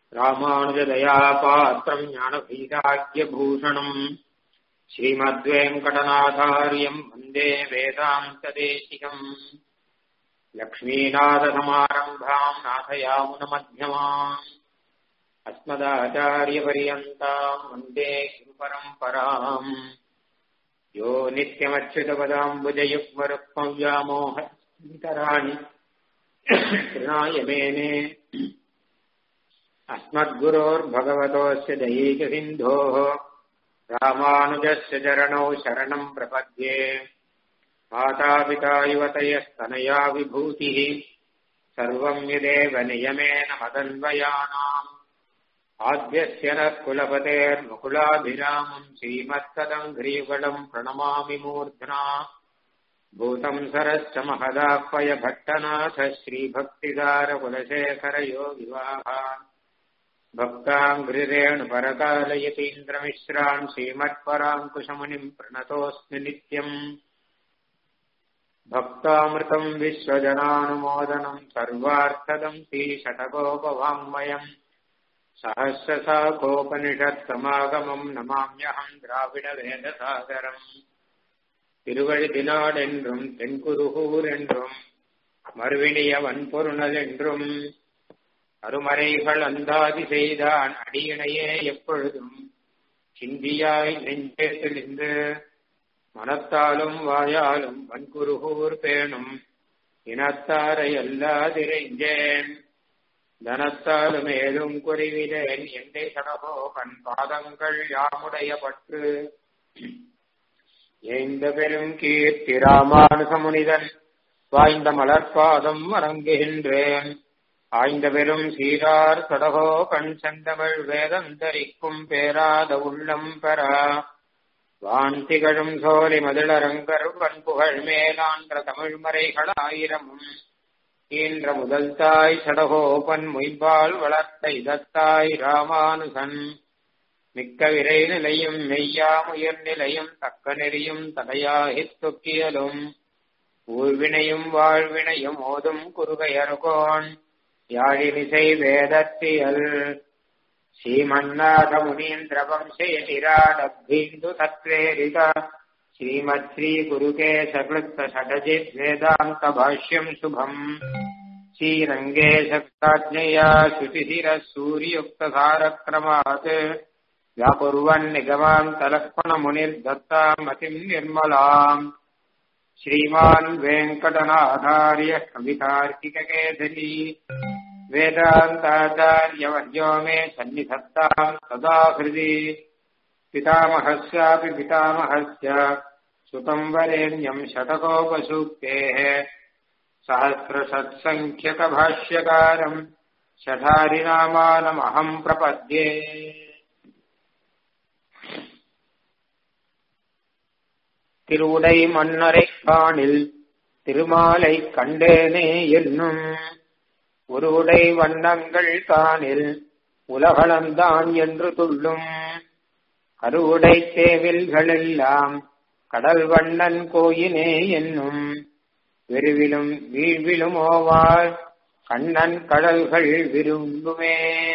ராமானுஜதயாபாத்திரம் ஞானபீதாக்கியபூஷணம் ஸ்ரீமத்வேங்கடநாதாரியம் வந்தே வேதாந்ததேசிகம் லக்ஷ்மீநாதசமாரம்பாம் நாथयामुनमध्यमाम् अस्मदाचार्यपर्यन्ताम् वन्दे गुरुपरम्पराम् यो नित्यमच्युतपदाम्बुजयुग्मरुक्मव्यामोहतराणि तृणाय मेने अस्मद्गुरोर्भगवतोऽस्य दयैकसिन्धोः रामानुजस्य चरणौ शरणम् प्रपद्ये मातापिता युवतयस्तनया विभूतिः सर्वम् यदेव नियमेन मदन्वयानाम् आद्यस्य नः कुलपतेर्मुकुलाभिरामम् श्रीमत्तदङ्घ्रियुगलम् प्रणमामि मूर्ध्ना भूतम् सरश्च महदाह्वय भट्टनाथ श्रीभक्तिदारकुलशेखरयोगिवाहान् भक्ताङ्घ्रिरेणुपरकालयतीन्द्रमिश्रान् श्रीमत्पराङ्कुशमुनिम् प्रणतोऽस्मि नित्यम् भक्तामृतम् विश्वजनानुमोदनम् सर्वार्थदम् श्रीषटकोपवाङ्मयम् सहस्रशाखोपनिषत्समागमम् नमाम्यहम् द्राविडवेदसागरम् திருவழுதினாடென்றும் தென்குருகூர் என்றும் மறுவினிய வன்பொருணல் என்றும் அருமறைகள் அந்தாதி செய்தான் அடியினையே எப்பொழுதும் சிந்தியாய் நெஞ்சே தெளிந்து மனத்தாலும் வாயாலும் வன்குருகூர் பேணும் இனத்தாரை அல்லாதிரைஞ்சேன் தனத்தாலும் ஏதும் குறிவிலேன் எந்தை சடகோகன் பாதங்கள் யாமுடைய பற்று எய்ந்த பெரும் கீர்த்தி ராமானுசமுனிதன் வாய்ந்த மலர்பாதம் வணங்குகின்றேன் ஆய்ந்த பெரும் சீரார் சடகோ கண் செந்தமிழ் வேதந்தரிக்கும் பேராத உள்ளம் பெறா வான் திகழும் சோலை மதிலரங்கர் பண்புகழ் மேலான்ற தமிழ் மறைகள் ஆயிரமும் ஈன்ற முதல் தாய் சடகோபன் மொய்பால் வளர்த்த இதத்தாய் ராமானுசன் மிக்க விரை நிலையும் மெய்யாமுயர் நிலையும் தக்க நெறியும் தடையாகித் தொக்கியலும் ஊழ்வினையும் வாழ்வினையும் ஓதும் குறுகையர்கோன் யாழினிசை வேதத்தியல் ஸ்ரீமன்னாத முனீந்திர வம்சேதிராடபீந்து தத்வேரித ஸ்ரீமத் ஸ்ரீ குருகே சகிருத்த ஷடஜித் வேதாந்த பாஷ்யம் சுபம் ஸ்ரீரங்கே சக்தாஜ்ஞயா சுதிசிர சூரியுக்த சாரக்ரமாத் व्याकुर्वन् निगमान्तलक्ष्मणमुनिर्दत्तामतिम् निर्मलाम् श्रीमान् वेङ्कटनाथार्य कवितार्किककेसरी वेदान्ताचार्यवर्यो मे सन्निधत्ताम् सदा हृदि पितामहस्यापि पितामहस्य सुतम् वरेण्यम् शतकोपसूक्तेः सहस्रषट्सङ्ख्यकभाष्यकारम् शठारिनामानमहम् प्रपद्ये திருவுடை மன்னரை காணில் திருமாலை கண்டேனே என்னும் ஒருவுடை வண்ணங்கள் காணில் உலகளந்தான் என்று துள்ளும் கருவுடை தேவில்களெல்லாம் கடல் வண்ணன் கோயினே என்னும் விரிவிலும் வீழ்விலும் ஓவாள் கண்ணன் கடல்கள் விரும்புமே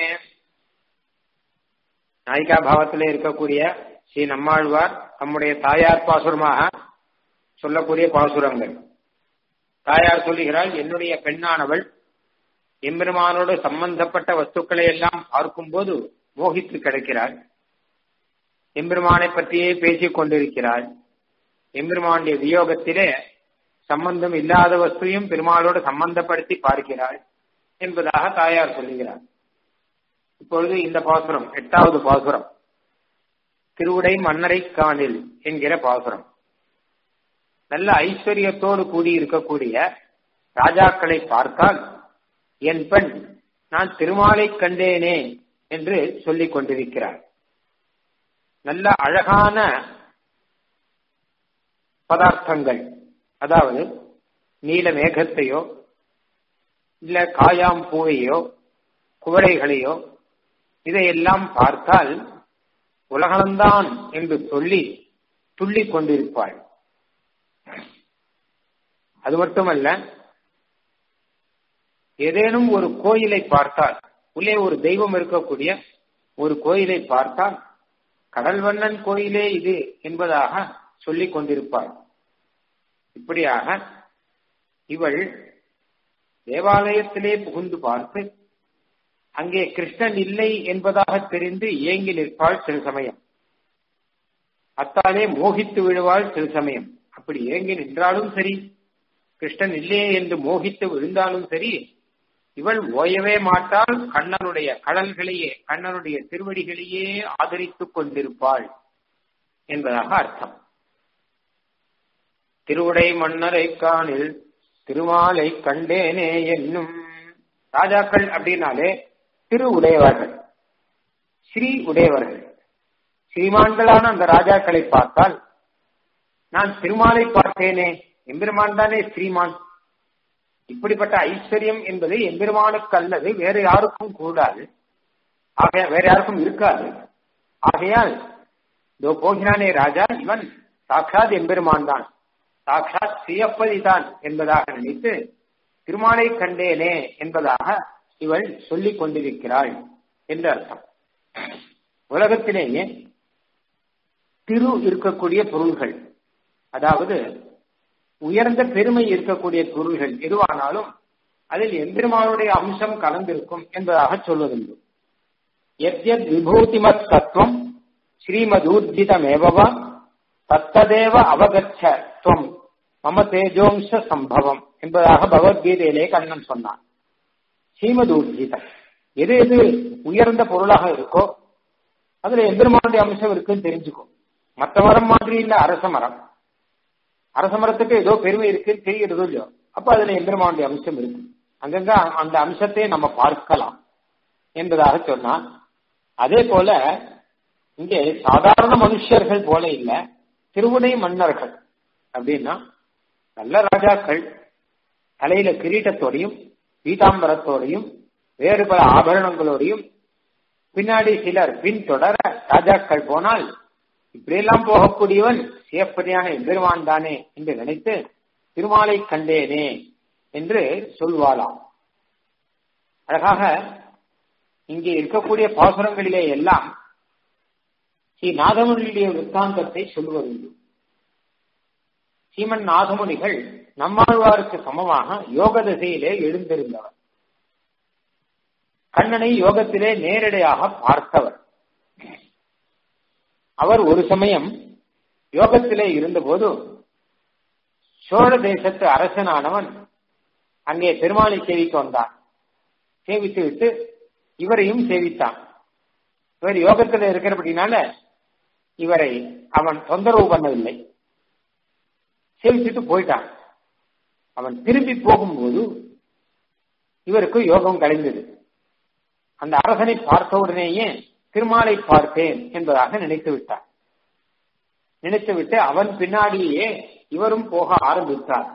நாயிகா பாவத்தில் இருக்கக்கூடிய ஸ்ரீ நம்மாழ்வார் நம்முடைய தாயார் பாசுரமாக சொல்லக்கூடிய பாசுரங்கள் தாயார் சொல்லுகிறாள் என்னுடைய பெண்ணானவள் எம்பெருமானோடு சம்பந்தப்பட்ட வஸ்துக்களை எல்லாம் பார்க்கும்போது மோகித்து கிடக்கிறாள் எம்பெருமானை பற்றியே பேசிக் கொண்டிருக்கிறாள் எம்பெருமானுடைய வியோகத்திலே சம்பந்தம் இல்லாத வஸ்துவையும் பெருமாளோடு சம்பந்தப்படுத்தி பார்க்கிறாள் என்பதாக தாயார் சொல்லுகிறார் இப்பொழுது இந்த பாசுரம் எட்டாவது பாசுரம் திருவுடை மன்னரை காணில் என்கிற பாசுரம் நல்ல ஐஸ்வர்யத்தோடு கூடியிருக்கக்கூடிய ராஜாக்களை பார்த்தால் என் பெண் நான் திருமாலை கண்டேனே என்று சொல்லிக் கொண்டிருக்கிறார் நல்ல அழகான பதார்த்தங்கள் அதாவது நீல மேகத்தையோ இல்ல காயாம் பூவையோ குவளைகளையோ இதையெல்லாம் பார்த்தால் உலகளந்தான் என்று சொல்லி துள்ளிக் கொண்டிருப்பாள் அது மட்டுமல்ல ஏதேனும் ஒரு கோயிலை பார்த்தால் உள்ளே ஒரு தெய்வம் இருக்கக்கூடிய ஒரு கோயிலை பார்த்தால் கடல்வண்ணன் கோயிலே இது என்பதாக சொல்லிக் கொண்டிருப்பாள் இப்படியாக இவள் தேவாலயத்திலே புகுந்து பார்த்து அங்கே கிருஷ்ணன் இல்லை என்பதாக தெரிந்து ஏங்கி நிற்பாள் சில சமயம் அத்தாலே மோகித்து விழுவாள் சில சமயம் அப்படி ஏங்கி நின்றாலும் சரி கிருஷ்ணன் இல்லையே என்று மோகித்து விழுந்தாலும் சரி இவள் ஓயவே மாட்டால் கண்ணனுடைய கடல்களையே கண்ணனுடைய திருவடிகளையே ஆதரித்துக் கொண்டிருப்பாள் என்பதாக அர்த்தம் திருவுடை மன்னரை காணில் திருமாலை கண்டேனே என்னும் ராஜாக்கள் அப்படின்னாலே திரு உடையவர்கள் ஸ்ரீ உடையவர்கள் ஸ்ரீமான்களான அந்த ராஜாக்களை பார்த்தால் நான் திருமாலை பார்த்தேனே எம்பெருமான் தானே ஸ்ரீமான் இப்படிப்பட்ட ஐஸ்வர்யம் என்பது எம்பெருமானுக்கு அல்லது வேற யாருக்கும் கூடாது ஆகையா வேற யாருக்கும் இருக்காது ஆகையால் இதோ போகிறானே ராஜா இவன் சாட்சாத் எம்பெருமான் தான் சாட்சாத் சியப்பதி தான் என்பதாக நினைத்து திருமாலை கண்டேனே என்பதாக இவள் சொல்லிக் கொண்டிருக்கிறாள் என்று அர்த்தம் உலகத்திலேயே திரு இருக்கக்கூடிய பொருள்கள் அதாவது உயர்ந்த பெருமை இருக்கக்கூடிய பொருள்கள் எதுவானாலும் அதில் எம்பெருமானுடைய அம்சம் கலந்திருக்கும் என்பதாக சொல்வதுண்டு எத்யத் விபூதிமத் தத்துவம் ஸ்ரீமதூர்ஜிதமேவா தத்ததேவ அவகச்ச துவம் மம தேஜோம்ச சம்பவம் என்பதாக பகவத்கீதையிலே கண்ணன் சொன்னான் ஸ்ரீமதூர்ஜிதம் எது எது உயர்ந்த பொருளாக இருக்கோ அதுல எம்பெருமானுடைய அம்சம் இருக்குன்னு தெரிஞ்சுக்கும் மற்ற மரம் மாதிரி இல்ல அரச மரம் அரச மரத்துக்கு ஏதோ பெருமை இருக்குன்னு தெரிகிறதோ இல்லையோ அப்ப அதுல எம்பெருமானுடைய அம்சம் இருக்கு அங்கங்க அந்த அம்சத்தை நம்ம பார்க்கலாம் என்பதாக சொன்னான் அதே போல இங்கே சாதாரண மனுஷர்கள் போல இல்ல திருவுடை மன்னர்கள் அப்படின்னா நல்ல ராஜாக்கள் தலையில கிரீட்டத்தோடையும் பீதாம்பரத்தோடையும் வேறு பல ஆபரணங்களோடையும் பின்னாடி சிலர் பின்தொடர ராஜாக்கள் போனால் இப்படியெல்லாம் போகக்கூடியவன் சிவப்பதியான எம்பெருமான் தானே என்று நினைத்து திருமாலை கண்டேனே என்று சொல்வாளாம் அழகாக இங்கே இருக்கக்கூடிய பாசுரங்களிலே எல்லாம் ஸ்ரீ நாதமுனியுடைய விற்த்தாந்தத்தை சொல்வதுண்டு சீமன் நாதமுனிகள் நம்மாழ்வாருக்கு சமமாக யோக திசையிலே எழுந்திருந்தவர் கண்ணனை யோகத்திலே நேரடியாக பார்த்தவர் அவர் ஒரு சமயம் யோகத்திலே இருந்தபோது சோழ தேசத்து அரசனானவன் அங்கே பெருமாளை சேவிக்க வந்தான் சேவித்து விட்டு இவரையும் சேவித்தான் இவர் யோகத்தில் இருக்கிறபடினால இவரை அவன் தொந்தரவு பண்ணவில்லை சேவிச்சுட்டு போயிட்டான் அவன் திரும்பி போகும்போது இவருக்கு யோகம் கலைந்தது அந்த அரசனை பார்த்தவுடனேயே திருமாலை பார்த்தேன் என்பதாக நினைத்து விட்டார் நினைத்து விட்டு அவன் பின்னாடியே இவரும் போக ஆரம்பித்தார்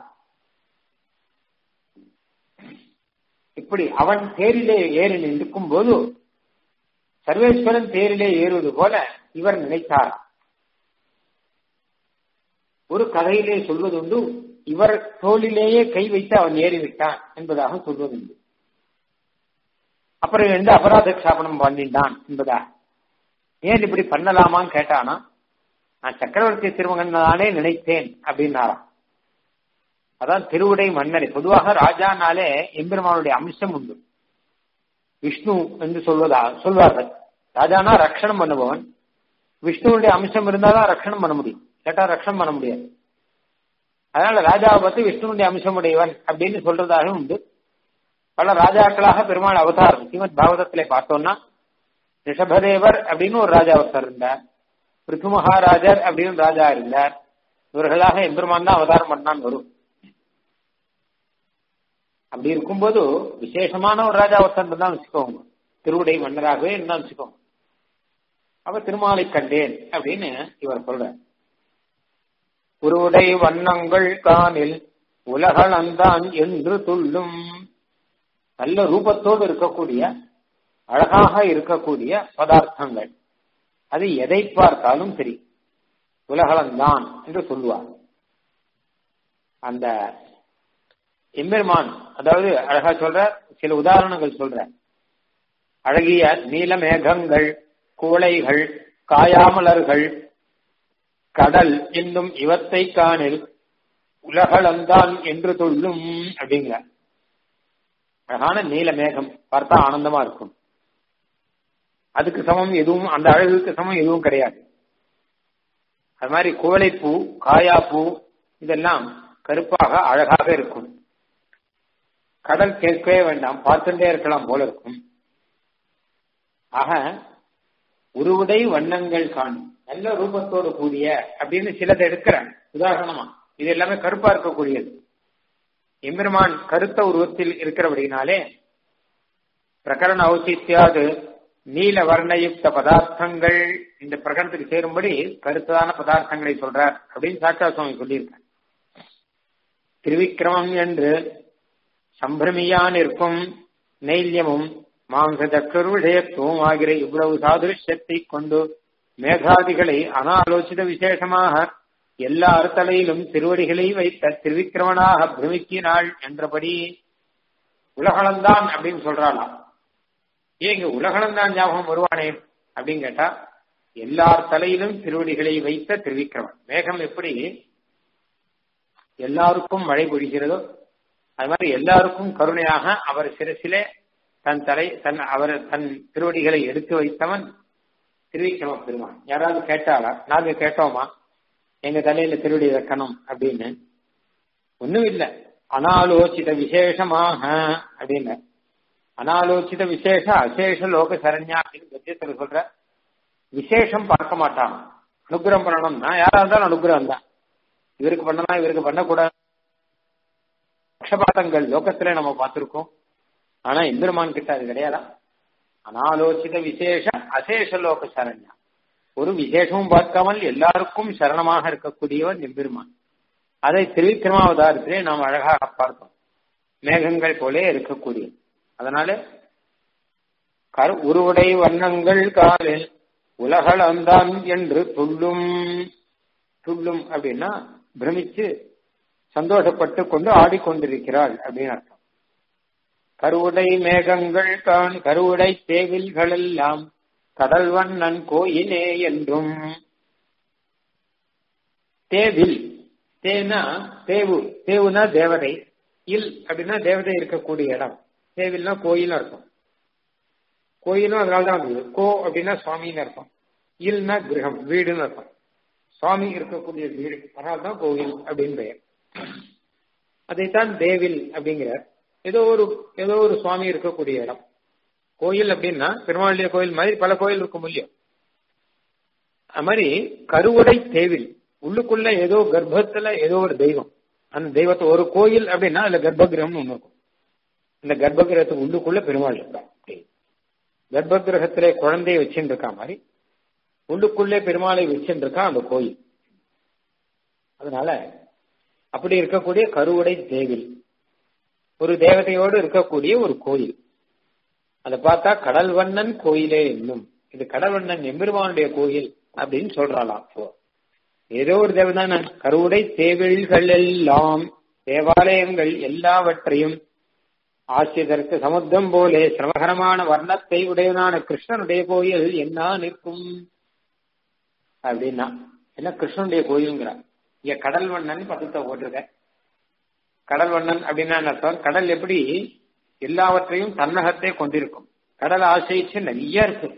இப்படி அவன் தேரிலே ஏறி நிற்கும் போது சர்வேஸ்வரன் தேரிலே ஏறுவது போல இவர் நினைத்தார் ஒரு கதையிலே சொல்வதுண்டு இவர் தோளிலேயே கை வைத்து அவன் ஏறிவிட்டான் என்பதாக சொல்வதுண்டு அப்புறம் எந்த அபராத க்ஷாபனம் பண்ணிட்டான் என்பதா ஏன் இப்படி பண்ணலாமான்னு கேட்டானா நான் சக்கரவர்த்தி திருமகன் தானே நினைத்தேன் அப்படின்னாராம் அதான் திருவுடை மன்னரை பொதுவாக ராஜானாலே எம்பெருமானுடைய அம்சம் உண்டு விஷ்ணு என்று சொல்வதா சொல்வார்கள் ராஜானா ரட்சணம் பண்ணுபவன் விஷ்ணுவுடைய அம்சம் இருந்தாதான் ரட்சணம் பண்ண முடியும் கேட்டா ரட்சணம் பண்ண முடியாது அதனால ராஜாவை பத்தி விஷ்ணுவுடைய அம்சம் உடையவன் அப்படின்னு சொல்றதாக உண்டு பல ராஜாக்களாக பெருமாள் அவதாரம் ஸ்ரீமத் பாகவதத்திலே பார்த்தோம்னா ரிஷபதேவர் அப்படின்னு ஒரு ராஜா ஒருத்தர் இருந்தார் பிருத்து மகாராஜர் அப்படின்னு ராஜா இருந்தார் இவர்களாக எம்பெருமான் தான் அவதாரம் பண்ணான் வரும் அப்படி இருக்கும்போது விசேஷமான ஒரு ராஜா ஒருத்தன் தான் வச்சுக்கோங்க திருவுடை மன்னராகவே இருந்தா வச்சுக்கோங்க அவ திருமாலை கண்டேன் அப்படின்னு இவர் சொல்ற உருவுடை வண்ணங்கள் காணில் உலகளந்தான் என்று துள்ளும் நல்ல ரூபத்தோடு இருக்கக்கூடிய அழகாக இருக்கக்கூடிய பதார்த்தங்கள் அது எதை பார்த்தாலும் சரி உலகளந்தான் என்று சொல்லுவார் அந்த எம்பெருமான் அதாவது அழகா சொல்ற சில உதாரணங்கள் சொல்ற அழகிய நீல மேகங்கள் குவளைகள் காயாமலர்கள் கடல் என்னும் இவத்தை காணில் உலகளந்தான் என்று சொல்லும் அப்படிங்கிற அழகான நீல மேகம் பார்த்தா ஆனந்தமா இருக்கும் அதுக்கு சமம் எதுவும் அந்த அழகுக்கு சமம் எதுவும் கிடையாது அது மாதிரி குவளைப்பூ காயாப்பூ இதெல்லாம் கருப்பாக அழகாக இருக்கும் கடல் கேட்கவே வேண்டாம் பார்த்துட்டே இருக்கலாம் போல இருக்கும் ஆக உருவுடை வண்ணங்கள் காணும் நல்ல ரூபத்தோடு கூடிய அப்படின்னு சிலதை எடுக்கிறேன் உதாரணமா இது எல்லாமே கருப்பா இருக்கக்கூடியது எம்பெருமான் கருத்த உருவத்தில் இருக்கிறபடினாலே பிரகரண ஔசித்யாது நீல வர்ணயுக்த பதார்த்தங்கள் இந்த பிரகடனத்துக்கு சேரும்படி கருத்ததான பதார்த்தங்களை சொல்றார் அப்படின்னு சாட்சா சுவாமி சொல்லியிருக்கார் திருவிக்கிரமம் என்று சம்பிரமியான் இருக்கும் நெய்ல்யமும் மாம்ச தக்கரு விஷயத்துவம் ஆகிற இவ்வளவு சாதுஷ்யத்தை கொண்டு மேகாதிகளை அனாலோசித விசேஷமாக எல்லா அறுத்தலையிலும் திருவடிகளை வைத்த திருவிக்கிரமனாக பிரமிக்கினாள் என்றபடி உலகளந்தான் அப்படின்னு சொல்றாளாம் ஏன் இங்க உலகளந்தான் ஞாபகம் வருவானே அப்படின்னு கேட்டா எல்லார் தலையிலும் திருவடிகளை வைத்த திருவிக்கிரமன் மேகம் எப்படி எல்லாருக்கும் மழை பொழிகிறதோ அது மாதிரி எல்லாருக்கும் கருணையாக அவர் சிரசிலே தன் தலை தன் அவர் தன் திருவடிகளை எடுத்து வைத்தவன் திருவிக்கிரம பெருமான் யாராவது கேட்டாளா நாங்க கேட்டோமா எங்க தலையில திருவடி வைக்கணும் அப்படின்னு ஒண்ணும் இல்ல அனாலோசித விசேஷமாக அப்படின்னு அனாலோசித விசேஷ அசேஷ லோக சரண்யா அப்படின்னு கத்தியத்துல சொல்ற விசேஷம் பார்க்க மாட்டான் அனுகிரகம் பண்ணணும்னா யாரா இருந்தாலும் அனுகிரகம் தான் இவருக்கு பண்ணலாம் இவருக்கு பண்ணக்கூடாது பக்ஷபாதங்கள் லோகத்துல நம்ம பார்த்திருக்கோம் ஆனா எம்பெருமான் கிட்ட அது கிடையாதா அனாலோசித விசேஷ அசேஷ லோக சரண்யா ஒரு விசேஷமும் பார்க்காமல் எல்லாருக்கும் சரணமாக இருக்கக்கூடியவன் எம்பெருமான் அதை திருவிக்கிரமாவதாரத்திலே நாம் அழகாக பார்த்தோம் மேகங்கள் போலே இருக்கக்கூடிய அதனால கரு உருவுடை வண்ணங்கள் காலில் உலகளந்தான் என்று துள்ளும் துள்ளும் அப்படின்னா பிரமிச்சு சந்தோஷப்பட்டு கொண்டு ஆடிக்கொண்டிருக்கிறாள் அப்படின்னு அர்த்தம் கருவுடை மேகங்கள் தான் கருவுடை தேவில்கள் எல்லாம் கடல் வண்ணன் கோயிலே என்றும் தேவில் தேனா தேவு தேவுனா தேவதை இல் அப்படின்னா தேவதை இருக்கக்கூடிய இடம் தேவில்னா கோயில் அர்த்தம் கோயிலும் அதனால தான் வந்தது கோ அப்படின்னா சுவாமின்னு அர்த்தம் இல்னா கிரகம் வீடுன்னு அர்த்தம் சுவாமி இருக்கக்கூடிய வீடு அதனால தான் கோயில் அப்படின்னு பெயர் அதைத்தான் தேவில் அப்படிங்கிறார் ஏதோ ஒரு ஏதோ ஒரு சுவாமி இருக்கக்கூடிய இடம் கோயில் அப்படின்னா பெருமாளுடைய கோயில் மாதிரி பல கோயில் இருக்கும் இல்லையோ அது மாதிரி கருவடை தேவில் உள்ளுக்குள்ள ஏதோ கர்ப்பத்துல ஏதோ ஒரு தெய்வம் அந்த தெய்வத்தை ஒரு கோயில் அப்படின்னா அதுல கர்ப்பகிரகம்னு ஒண்ணு இருக்கும் இந்த கர்ப்பகிரகத்துக்கு உள்ளுக்குள்ள பெருமாள் இருக்கா கர்ப்பகிரகத்திலே குழந்தைய வச்சுட்டு இருக்கா மாதிரி உள்ளுக்குள்ளே பெருமாளை வச்சுட்டு இருக்கா அந்த கோயில் அதனால அப்படி இருக்கக்கூடிய கருவுடை தேவில் ஒரு தேவதையோடு இருக்கக்கூடிய ஒரு கோயில் அதை பார்த்தா கடல் வண்ணன் கோயிலே என்னும் இது கடல் வண்ணன் எம்பெருமானுடைய கோயில் அப்படின்னு சொல்றாளாம் இப்போ ஏதோ ஒரு தேவதான கருவுடை தேவில்கள் எல்லாம் தேவாலயங்கள் எல்லாவற்றையும் ஆசிரியருக்கு சமுத்திரம் போலே சிரமகரமான வர்ணத்தை உடையவனான கிருஷ்ணனுடைய கோயில் என்ன நிற்கும் அப்படின்னா என்ன கிருஷ்ணனுடைய கோயிலுங்கிறார் இங்க கடல் வண்ணன் பதத்தை போட்டிருக்க கடல் வண்ணன் அப்படின்னா அர்த்தம் கடல் எப்படி எல்லாவற்றையும் தன்னகத்தை கொண்டிருக்கும் கடல் ஆசைச்சு நிறைய இருக்கு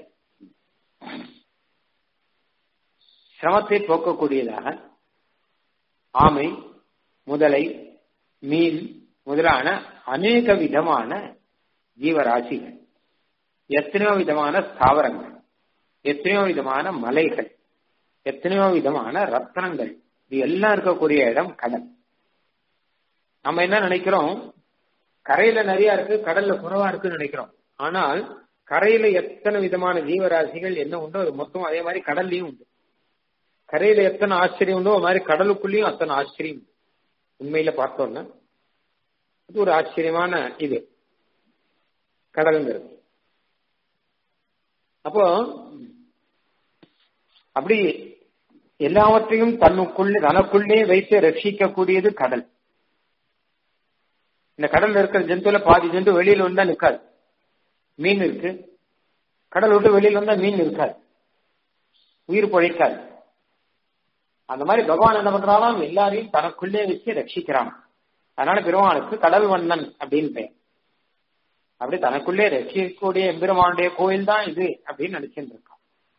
சிரமத்தை போக்கக்கூடியதாக ஆமை முதலை மீன் முதலான அநேக விதமான ஜீவராசிகள் எத்தனையோ விதமான ஸ்தாவரங்கள் எத்தனையோ விதமான மலைகள் எத்தனையோ விதமான ரத்னங்கள் இது எல்லாம் இருக்கக்கூடிய இடம் கடல் நம்ம என்ன நினைக்கிறோம் கரையில நிறைய இருக்கு கடல்ல குறைவா இருக்குன்னு நினைக்கிறோம் ஆனால் கரையில எத்தனை விதமான ஜீவராசிகள் என்ன உண்டோ அது மொத்தம் அதே மாதிரி கடல்லையும் உண்டு கரையில எத்தனை ஆச்சரியம் உண்டோ அது மாதிரி கடலுக்குள்ளேயும் அத்தனை ஆச்சரியம் உண்டு உண்மையில பார்த்தோம்னா இது ஒரு ஆச்சரியமான இது கடலுங்கிறது அப்போ அப்படி எல்லாவற்றையும் தன்னுக்குள்ளே தனக்குள்ளே வைத்து ரட்சிக்கக்கூடியது கடல் இந்த கடல்ல இருக்கிற ஜந்துல பாதி ஜந்து வெளியில வந்தா நிக்காது மீன் இருக்கு கடல் விட்டு வெளியில வந்தா மீன் இருக்காது உயிர் பிழைக்காது அந்த மாதிரி பகவான் என்ன பண்றாலும் எல்லாரையும் தனக்குள்ளே வச்சு ரட்சிக்கிறான் அதனால பெருமானுக்கு கடல் வண்ணன் அப்படின்னு பெயர் அப்படி தனக்குள்ளே ரட்சிக்கக்கூடிய எம்பெருமானுடைய கோயில் தான் இது அப்படின்னு நினைச்சுட்டு இருக்கான்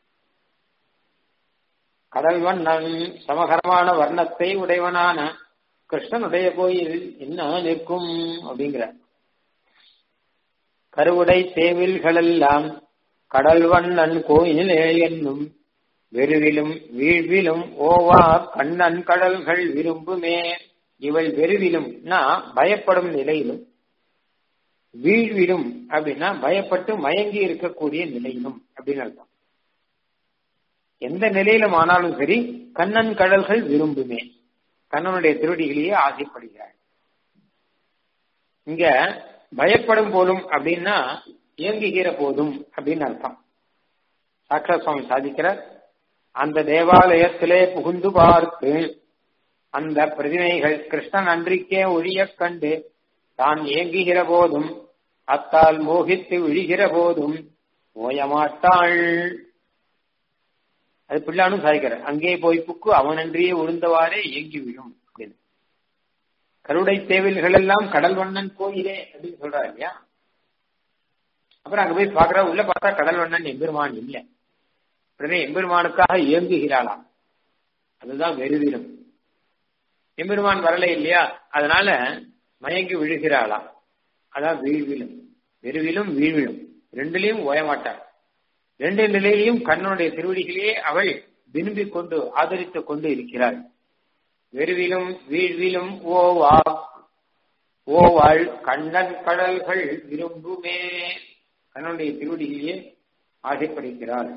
கடல் வண்ணன் சமகரமான வர்ணத்தை உடையவனான கிருஷ்ணனுடைய கோயில் என்ன நிற்கும் அப்படிங்கிற கருவுடை தேவில்களெல்லாம் கடல் வண்ணன் கோயிலே என்னும் வெறுவிலும் வீழ்விலும் ஓவா கண்ணன் கடல்கள் விரும்புமே இவள் வெறுவிலும் பயப்படும் நிலையிலும் வீழ்விலும் அப்படின்னா பயப்பட்டு மயங்கி இருக்கக்கூடிய நிலையிலும் அப்படின்னு அர்த்தம் எந்த நிலையிலும் ஆனாலும் சரி கண்ணன் கடல்கள் விரும்புமே கண்ணனுடைய திருவடிகளையே ஆசைப்படுகிறாள் இங்க பயப்படும் போலும் அப்படின்னா இயங்குகிற போதும் அப்படின்னு அர்த்தம் சாக்ஷா சுவாமி சாதிக்கிறார் அந்த தேவாலயத்திலே புகுந்து பார்த்து அந்த பிரதிமைகள் கிருஷ்ணன் அன்றிக்கே ஒழிய கண்டு தான் ஏங்குகிற போதும் அத்தால் மோகித்து விழுகிற போதும் ஓயமாட்டாள் அது பிள்ளானும் சாதிக்கிறார் அங்கே போய் புக்கு அவனன்றியே விழுந்தவாறே ஏங்கி விழும் அப்படின்னு கருடை தேவில்கள் எல்லாம் கடல் வண்ணன் கோயிலே அப்படின்னு சொல்றாரு இல்லையா அப்புறம் அங்க போய் பாக்குறா உள்ள பார்த்தா கடல் வண்ணன் எம்பெருமான் இல்லை உடனே எம்பெருமானுக்காக இயங்குகிறாளாம் அதுதான் வெறுவிலும் எம்பெருமான் வரல இல்லையா அதனால மயங்கி விழுகிறாளாம் அதான் வீழ்விலும் வெறுவிலும் வீழ்விலும் ரெண்டுலயும் ஓயமாட்டாள் ரெண்டு நிலையிலையும் கண்ணனுடைய திருவடிகளையே அவள் விரும்பிக் கொண்டு ஆதரித்துக் கொண்டு இருக்கிறாள் வெறுவிலும் வீழ்விலும் ஓவா ஓவாள் கண்ணன் கடல்கள் விரும்புமே கண்ணனுடைய திருவடிகளையே ஆசைப்படுகிறாள்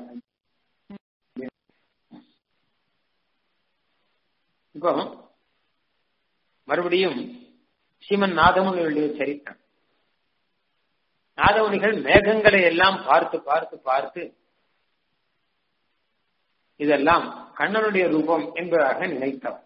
இப்போ மறுபடியும் ஸ்ரீமன் நாதமுனிகளுடைய சரித்திரம் நாதமுனிகள் மேகங்களை எல்லாம் பார்த்து பார்த்து பார்த்து இதெல்லாம் கண்ணனுடைய ரூபம் என்பதாக நினைத்தவர்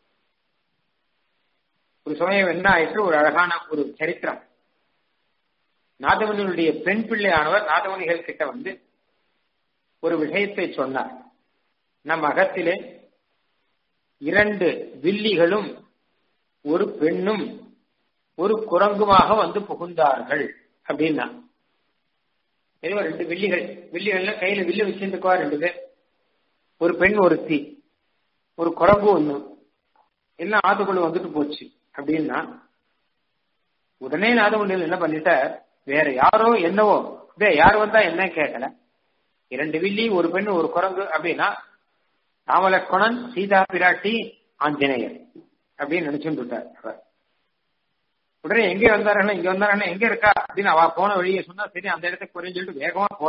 ஒரு சமயம் என்ன ஆயிற்று ஒரு அழகான ஒரு சரித்திரம் நாதமுனிகளுடைய பெண் பிள்ளையானவர் நாதமுனிகள் கிட்ட வந்து ஒரு விஷயத்தை சொன்னார் நம் அகத்திலே இரண்டு வில்லிகளும் ஒரு பெண்ணும் ஒரு குரங்குமாக வந்து புகுந்தார்கள் அப்படின்னா ஏதோ ரெண்டு வில்லிகள் வில்லிகள்ல கையில வில்லு வச்சிருந்துக்குவா ரெண்டு பேர் ஒரு பெண் ஒருத்தி ஒரு குரங்கு ஒண்ணு எல்லாம் ஆத்துக்குள்ள வந்துட்டு போச்சு அப்படின்னா உடனே நாதமுண்டியில் என்ன பண்ணிட்ட வேற யாரோ என்னவோ இதே யார் வந்தா என்ன கேட்கல இரண்டு வில்லி ஒரு பெண் ஒரு குரங்கு அப்படின்னா ராமலக்ஷ்மணன் சீதா பிராட்டி ஆஞ்சநேயர் அப்படின்னு நினைச்சுட்டு விட்டார் அவர் உடனே எங்க வந்தாருன்னா இங்க வந்தாருன்னா எங்க இருக்கா அப்படின்னு அவ போன வழியை சொன்னா சரி அந்த இடத்துக்கு போறேன்னு சொல்லிட்டு வேகமா போற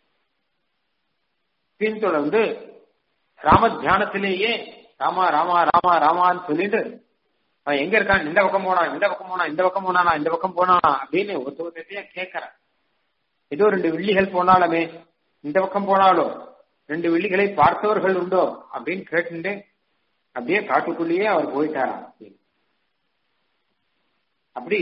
பின்தொடர்ந்து ராம தியானத்திலேயே ராமா ராமா ராமா ராமான்னு சொல்லிட்டு அவன் எங்க இருக்கான் இந்த பக்கம் போனா இந்த பக்கம் போனா இந்த பக்கம் போனானா இந்த பக்கம் போனானா அப்படின்னு ஒருத்த ஒருத்தையா கேட்கறான் ஏதோ ரெண்டு வில்லிகள் போனாலுமே இந்த பக்கம் போனாலோ ரெண்டு வில்லிகளை பார்த்தவர்கள் உண்டோ அப்படின்னு கேட்டுட்டு அப்படியே காட்டுக்குள்ளேயே அவர் போயிட்டாராம் அப்படி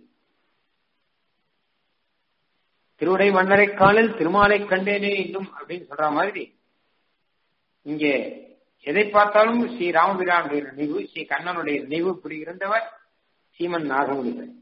திருவுடை மன்னரை காலில் திருமாலை கண்டேனே இன்னும் அப்படின்னு சொல்ற மாதிரி இங்கே எதை பார்த்தாலும் ஸ்ரீ ராமபிரானுடைய நினைவு ஸ்ரீ கண்ணனுடைய நினைவு புரிகின்றவர் சீமன் நாகமுனிகள்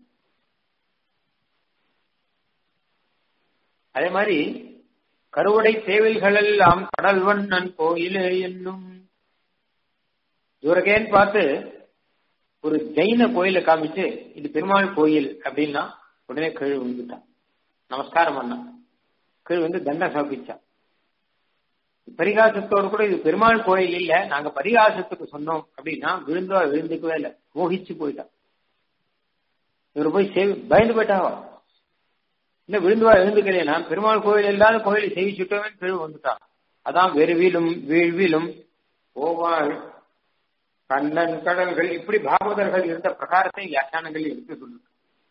அதே மாதிரி கருவடை தேவில்கள் எல்லாம் கடல் வண்ணன் கோயிலே என்னும் தூரகேன்னு பார்த்து ஒரு ஜெயின கோயிலை காமிச்சு இது பெருமாள் கோயில் அப்படின்னா உடனே கீழ் விழுந்துட்டான் நமஸ்காரம் பண்ணா கீழ் வந்து தண்டம் சமர்ப்பிச்சான் பரிகாசத்தோடு கூட இது பெருமாள் கோயில் இல்ல நாங்க பரிகாசத்துக்கு சொன்னோம் அப்படின்னா விழுந்தோ விழுந்துக்கவே இல்லை மோகிச்சு போயிட்டான் இவர் போய் சேவி பயந்து போயிட்டாவா இல்ல விழுந்துவா எழுந்துக்கலையா பெருமாள் கோயில் இல்லாத கோயிலை சேவிச்சுட்டோமே கீழ் வந்துட்டான் அதான் வெறுவிலும் வீழ்விலும் ஓவாள் கண்ணன் கடல்கள் இப்படி பாகவதர்கள் இருந்த பிரகாரத்தை வியாக்கியானங்கள் எடுத்து சொல்லுங்க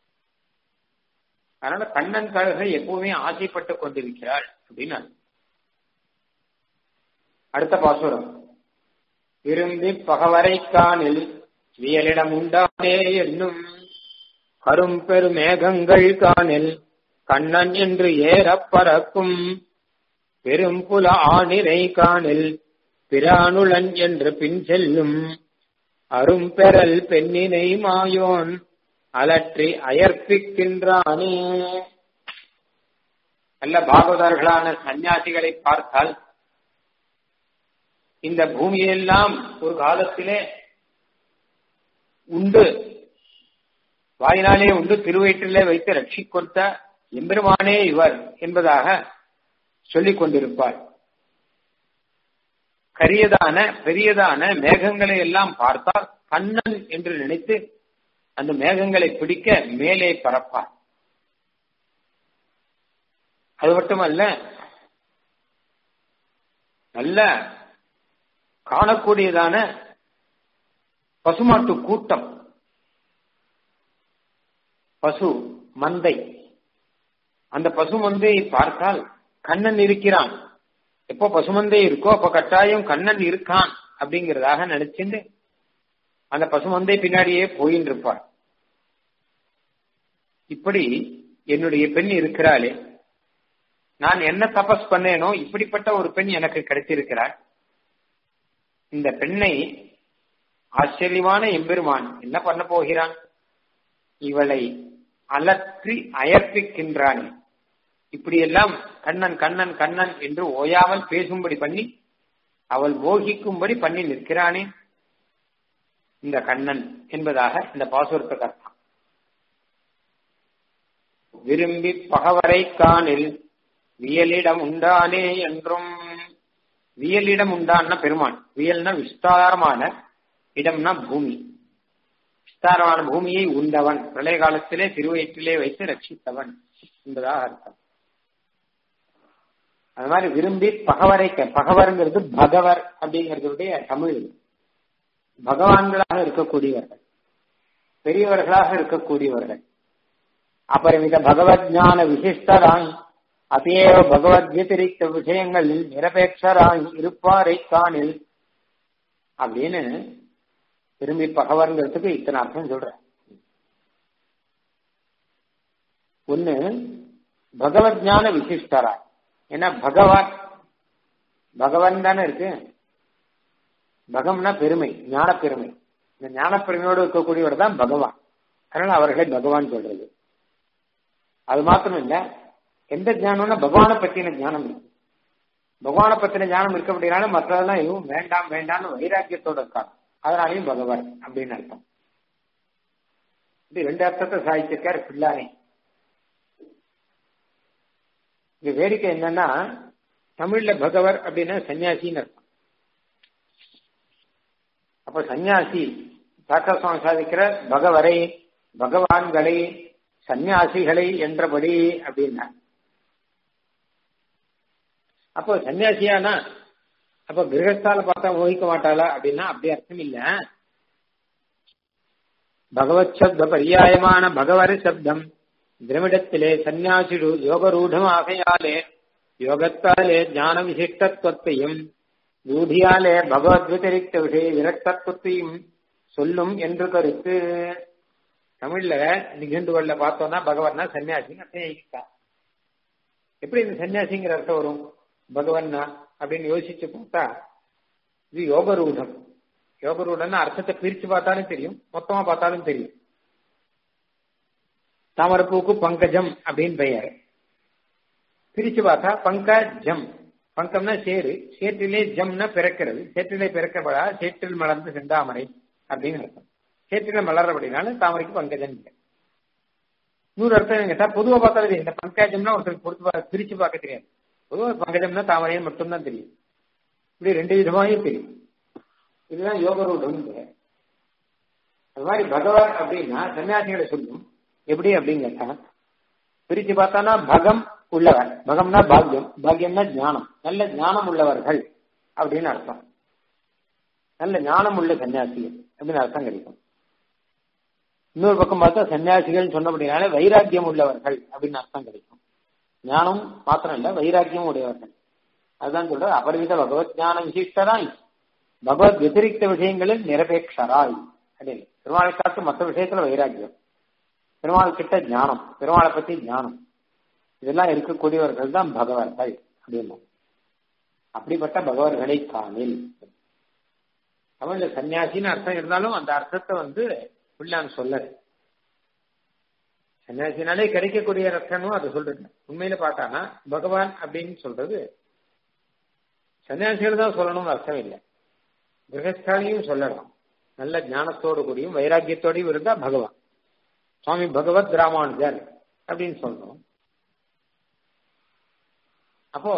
அதனால கண்ணன் கடல்கள் எப்பவுமே ஆசைப்பட்டு கொண்டிருக்கிறாள் அப்படின்னு அடுத்த பாசுரம் விரும்பி பகவரை காணில் வியலிடம் உண்டானே என்னும் கரும் பெருமேகங்கள் காணில் கண்ணன் என்று ஏறப் பறக்கும் பெரும் புல ஆணிரை காணில் பிரானுளன் என்று பின் செல்லும் அரும் பெறல் பெண்ணினை மாயோன் அலற்றி அயர்ப்பிக்கின்றானே நல்ல பாகவதர்களான சன்னியாசிகளை பார்த்தால் இந்த பூமியெல்லாம் ஒரு காலத்திலே உண்டு வாயினாலே உண்டு திருவயிற்றிலே வைத்து ரட்சி கொடுத்த எம்பெருமானே இவர் என்பதாக சொல்லிக் கொண்டிருப்பார் கரியதான பெரியதான மேகங்களை எல்லாம் பார்த்தால் கண்ணன் என்று நினைத்து அந்த மேகங்களை பிடிக்க மேலே பறப்பார் அது மட்டுமல்ல நல்ல காணக்கூடியதான பசுமாட்டு கூட்டம் பசு மந்தை அந்த பசு மந்தையை பார்த்தால் கண்ணன் இருக்கிறான் எப்போ பசுமந்தை இருக்கோ அப்ப கட்டாயம் கண்ணன் இருக்கான் அப்படிங்கிறதாக நினைச்சுட்டு அந்த பசுமந்தை பின்னாடியே போயின்னு இருப்பார் இப்படி என்னுடைய பெண் இருக்கிறாளே நான் என்ன தபஸ் பண்ணேனோ இப்படிப்பட்ட ஒரு பெண் எனக்கு கிடைத்திருக்கிறாள் இந்த பெண்ணை ஆச்சரியமான எம்பெருமான் என்ன பண்ண போகிறான் இவளை அலற்றி அயர்ப்பிக்கின்றான் இப்படியெல்லாம் கண்ணன் கண்ணன் கண்ணன் என்று ஓயாமல் பேசும்படி பண்ணி அவள் மோகிக்கும்படி பண்ணி நிற்கிறானே இந்த கண்ணன் என்பதாக இந்த பாசுரத்துக்கு அர்த்தம் விரும்பி பகவரை காணில் வியலிடம் உண்டானே என்றும் வியலிடம் உண்டான்னா பெருமான் வியல்னா விஸ்தாரமான இடம்னா பூமி விஸ்தாரமான பூமியை உண்டவன் பிரளய காலத்திலே திருவயிற்றிலே வைத்து ரட்சித்தவன் என்பதாக அர்த்தம் அது மாதிரி விரும்பி பகவரை பகவருங்கிறது பகவர் அப்படிங்கிறதுடைய தமிழ் பகவான்களாக இருக்கக்கூடியவர்கள் பெரியவர்களாக இருக்கக்கூடியவர்கள் அபரிமித பகவத் ஞான விசிஷ்டராய் அதேவ பகவத் வத்திரிக்த விஷயங்களில் நிரபேட்சராய் இருப்பாரை காணில் அப்படின்னு விரும்பி பகவன்கிறதுக்கு இத்தனை அர்த்தம் சொல்ற ஒண்ணு பகவத் ஞான விசிஷ்டராய் ஏன்னா பகவான் பகவான் தானே இருக்கு பகம்னா பெருமை ஞான பெருமை இந்த ஞான பெருமையோடு இருக்கக்கூடியவர் தான் பகவான் அதனால அவர்களை பகவான் சொல்றது அது மாத்திரம் இல்ல எந்த ஞானம்னா பகவானை பத்தின ஞானம் இருக்கு பகவானை பத்தின ஞானம் இருக்க அப்படின்னாலும் மற்றதெல்லாம் எதுவும் வேண்டாம் வேண்டாம்னு வைராக்கியத்தோட இருக்காங்க அதனாலையும் பகவான் அப்படின்னு அர்த்தம் இது ரெண்டு அர்த்தத்தை சாதிச்சிருக்காரு பிள்ளானே இங்க வேடிக்கை என்னன்னா தமிழ்ல பகவர் அப்படின்னா சன்னியாசின்னு அர்த்தம் அப்ப சன்னியாசி சாக்கரசுவாமி சாதிக்கிற பகவரை பகவான்களை சன்னியாசிகளை என்றபடி அப்படின்னா அப்போ சன்னியாசியானா அப்ப கிரகஸ்தால பார்த்தா மோகிக்க மாட்டாளா அப்படின்னா அப்படி அர்த்தம் இல்ல பகவத் சப்த பரியாயமான பகவரி சப்தம் திரமிடத்திலே சந்நியாசிடு யோகரூடம் ஆகையாலே யோகத்தாலே ஞான விசிஷ்டத்துவத்தையும் ரூಢியாலே பகவத் வத்திரிக்த விஷய விரக்தத்துவத்தையும் சொல்லும் என்று கருத்து தமிழ்ல நிகழ்ந்துகள்ல பார்த்தோம்னா பகவன்னா சன்னியாசின்னு அர்த்தம் எப்படி இந்த சன்னியாசிங்கிற அர்த்தம் வரும் பகவன்னா அப்படின்னு யோசிச்சு பார்த்தா இது யோகரூடம் யோகரூடம்னு அர்த்தத்தை பிரிச்சு பார்த்தாலும் தெரியும் மொத்தமா பார்த்தாலும் தெரியும் தாமரப்பூக்கு பங்கஜம் அப்படின்னு பெயர் பிரிச்சு பார்த்தா பங்கஜம் பங்கம்னா சேரு சேற்றிலே ஜம்னா பிறக்கிறது சேற்றிலே பிறக்கப்படா சேற்றில் மலர்ந்து செந்தாமரை அப்படின்னு அர்த்தம் சேற்றில மலர் அப்படின்னால தாமரைக்கு பங்கஜம் நூறு அர்த்தம் கேட்டா பொதுவாக பார்த்தாலும் இந்த பங்கஜம்னா ஒருத்தருக்கு பொறுத்து பிரிச்சு பார்க்க தெரியாது பொதுவாக பங்கஜம்னா தாமரையை மட்டும்தான் தெரியும் இப்படி ரெண்டு விதமாயும் தெரியும் இதுதான் யோகரூடம் அது மாதிரி பகவான் அப்படின்னா சன்னியாசிகளை சொல்லும் எப்படி அப்படின்னு கேட்டா பிரிச்சு பார்த்தானா பகம் உள்ளவர் பகம்னா பாக்யம் பாக்யம்னா ஞானம் நல்ல ஞானம் உள்ளவர்கள் அப்படின்னு அர்த்தம் நல்ல ஞானம் உள்ள சன்னியாசிகள் அப்படின்னு அர்த்தம் கிடைக்கும் இன்னொரு பக்கம் பார்த்தா சன்னியாசிகள் சொன்னபடினால வைராக்கியம் உள்ளவர்கள் அப்படின்னு அர்த்தம் கிடைக்கும் ஞானம் மாத்திரம் இல்ல வைராக்கியம் உடையவர்கள் அதுதான் சொல்ற அபரிமித பகவத் ஞான விசிஷ்டராய் பகவத் வத்திரிக்த விஷயங்களில் நிரபேட்சராய் அப்படின்னு பெருமாளை காட்டு மற்ற விஷயத்துல வைராக்கியம் பெருமாள் கிட்ட ஞானம் பெருமாளை பத்தி ஞானம் இதெல்லாம் இருக்கக்கூடியவர்கள் தான் பகவர்கள் அப்படின்னு அப்படிப்பட்ட பகவர்களை காணில் தமிழ்ல சன்னியாசின்னு அர்த்தம் இருந்தாலும் அந்த அர்த்தத்தை வந்து புள்ளான் சொல்லல சன்னியாசினாலே கிடைக்கக்கூடிய ரத்தனும் அதை சொல்றது உண்மையில பார்த்தானா பகவான் அப்படின்னு சொல்றது சன்னியாசிகள் தான் சொல்லணும்னு அர்த்தம் இல்லை கிரகஸ்தானியும் சொல்லலாம் நல்ல ஞானத்தோடு கூடியும் வைராக்கியத்தோடையும் இருந்தா பகவான் சுவாமி பகவத் ராமானுஜர் அப்படின்னு சொல்றோம் அப்போ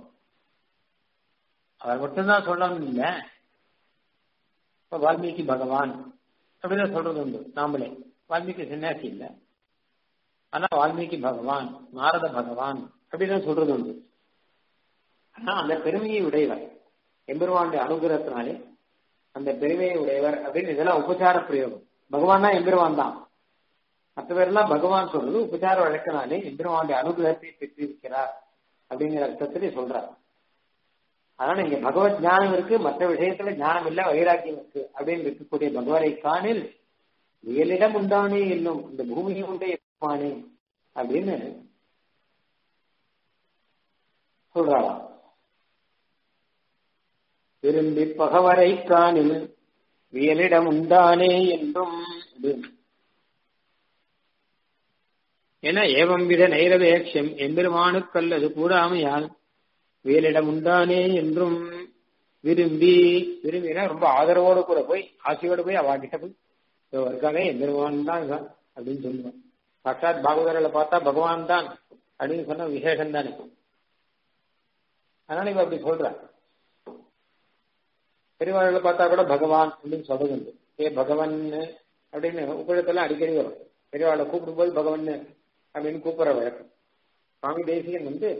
அவர் மட்டும்தான் சொல்லணும் இல்லை இப்ப வால்மீகி பகவான் அப்படின்னு சொல்றது உண்டு நாமளே வால்மீகி சன்னியாசி இல்லை ஆனா வால்மீகி பகவான் நாரத பகவான் அப்படின்னு சொல்றது உண்டு ஆனா அந்த பெருமையை உடையவர் எம்பெருவானுடைய அனுகிரகத்தினாலே அந்த பெருமையை உடையவர் அப்படின்னு இதெல்லாம் உபச்சார பிரயோகம் பகவான் தான் எம்பெருவான் தான் மற்ற பேர்லாம் பகவான் சொல்றது உபச்சார வழக்கினாலே எம்பெருவானுடைய அனுகிரகத்தை பெற்றிருக்கிறார் அப்படிங்கிற அர்த்தத்திலே சொல்றார் அதனால இங்க பகவத் ஞானம் இருக்கு மற்ற விஷயத்துல ஞானம் இல்ல வைராக்கியம் இருக்கு அப்படின்னு இருக்கக்கூடிய பகவரை காணில் இயலிடம் உண்டானே என்னும் இந்த பூமியை உண்டே இருப்பானே அப்படின்னு சொல்றாளாம் விரும்பி பகவரை காணில் வியலிடம் உண்டானே என்றும் என ஏவம் வித நைரவேக்ஷம் எம்பெருமானுக்கல்லது கூடாமையால் வியலிடம் உண்டானே என்றும் விரும்பி விரும்பினா ரொம்ப ஆதரவோடு கூட போய் ஆசையோடு போய் அவாகிட்ட போய் இருக்காங்க எம்பெருமான் தான் இவன் அப்படின்னு சொல்லுவான் சாட்சாத் பாகவதர்களை பார்த்தா பகவான் தான் அப்படின்னு சொன்ன விசேஷம் தானே அதனால இவ அப்படி சொல்ற பெரியவாழ்களை பார்த்தா கூட பகவான் அப்படின்னு சொல்றது உண்டு ஏ பகவன் அப்படின்னு உபழத்தெல்லாம் அடிக்கடி வரும் பெரியவாளை கூப்பிடும்போது பகவன் அப்படின்னு கூப்பிடுற வழக்கம் சுவாமி தேசிகன் வந்து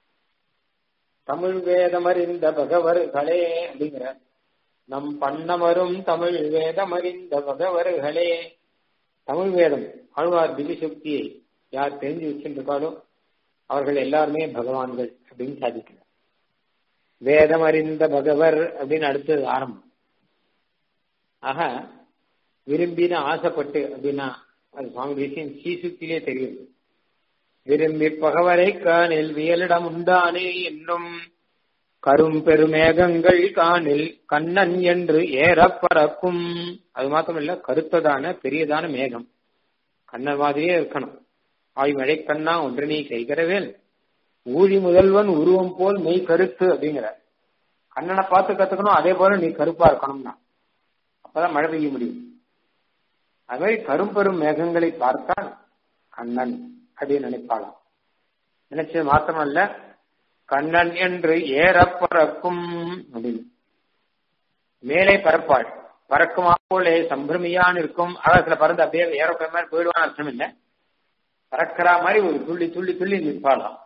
தமிழ் வேதமறிந்த பகவர்களே அப்படிங்கிற நம் பண்ணமரும் தமிழ் வேதமறிந்த பகவர்களே தமிழ் வேதம் ஆழ்வார் திவிசக்தியை யார் தெரிஞ்சு வச்சுருக்காலோ அவர்கள் எல்லாருமே பகவான்கள் அப்படின்னு சாதிக்கிறார் வேதம் அறிந்த பகவர் அப்படின்னு அடுத்தது ஆரம்பம் ஆக விரும்பின ஆசைப்பட்டு அப்படின்னா அது சுவாமி தேசியம் சீசுத்திலே தெரியுது விரும்பி பகவரை காணில் வியலிடம் உண்டானே என்னும் கரும் பெருமேகங்கள் காணில் கண்ணன் என்று ஏற பறக்கும் அது மாத்திரமில்ல கருத்ததான பெரியதான மேகம் கண்ணன் மாதிரியே இருக்கணும் ஆய்மழை கண்ணா ஒன்று நீ கைகரவேல் ஊழி முதல்வன் உருவம் போல் மெய் கருத்து அப்படிங்கிற கண்ணனை பார்த்து கத்துக்கணும் அதே போல நீ கருப்பா இருக்கணும்னா அப்பதான் மழை பெய்ய முடியும் அது மாதிரி கரும்பெரும் மேகங்களை பார்த்தால் கண்ணன் அப்படின்னு நினைப்பாளாம் நினைச்சது மாத்திரமல்ல கண்ணன் என்று ஏற பறக்கும் அப்படின்னு மேலே பறப்பாள் பறக்குமா போலே சம்பிரமியான் இருக்கும் ஆகாசத்துல பறந்து அப்படியே ஏரோப்ளேன் மாதிரி போயிடுவான்னு அர்த்தம் இல்லை பறக்கிற மாதிரி ஒரு துள்ளி துள்ளி துள்ளி நிற்பாளாம்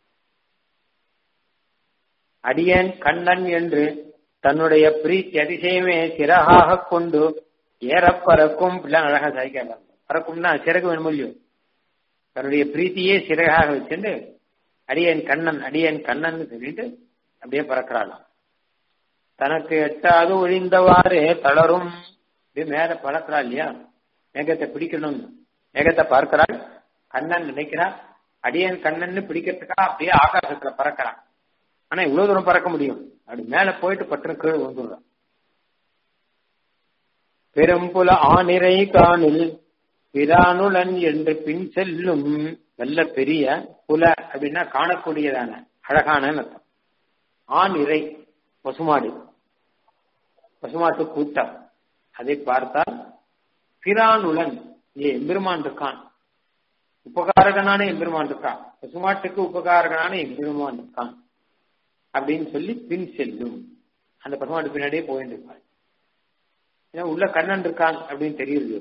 அடியன் கண்ணன் என்று தன்னுடைய பிரீத்தி அதிசயமே சிறகாக கொண்டு ஏற பறக்கும் பிள்ளைங்க அழகா சாய்க்க பறக்கும்னா சிறகு வேணும் இல்லையோ தன்னுடைய பிரீத்தியே சிறகாக வச்சுட்டு அடியன் கண்ணன் அடியன் கண்ணன் சொல்லிட்டு அப்படியே பறக்கிறாளாம் தனக்கு எட்டாவது ஒழிந்தவாறு தளரும் அப்படியே மேல பறக்கிறா இல்லையா மேகத்தை பிடிக்கணும் மேகத்தை பார்க்கிறாள் கண்ணன் நினைக்கிறா அடியன் கண்ணன்னு பிடிக்கிறதுக்கா அப்படியே ஆகாசத்துல பறக்கிறான் ஆனா இவ்வளவு தூரம் பறக்க முடியும் அப்படி மேல போயிட்டு பட்டு கீழே வந்துடுறான் பெரும்புல ஆனிரை காணில் பிரானுலன் என்று பின் செல்லும் நல்ல பெரிய புல அப்படின்னா காணக்கூடியதான அழகான அர்த்தம் ஆண் இறை பசுமாடு பசுமாட்டு கூட்டம் அதை பார்த்தால் பிரானுலன் இங்கே எம்பெருமான் இருக்கான் உபகாரகனான எம்பெருமான் இருக்கான் பசுமாட்டுக்கு உபகாரகனான எம்பெருமான் இருக்கான் அப்படின்னு சொல்லி பின் செல்லும் அந்த பசுமாட்டு பின்னாடியே போயிட்டு இருப்பாள் ஏன்னா உள்ள கண்ணன் இருக்கான் அப்படின்னு தெரியுது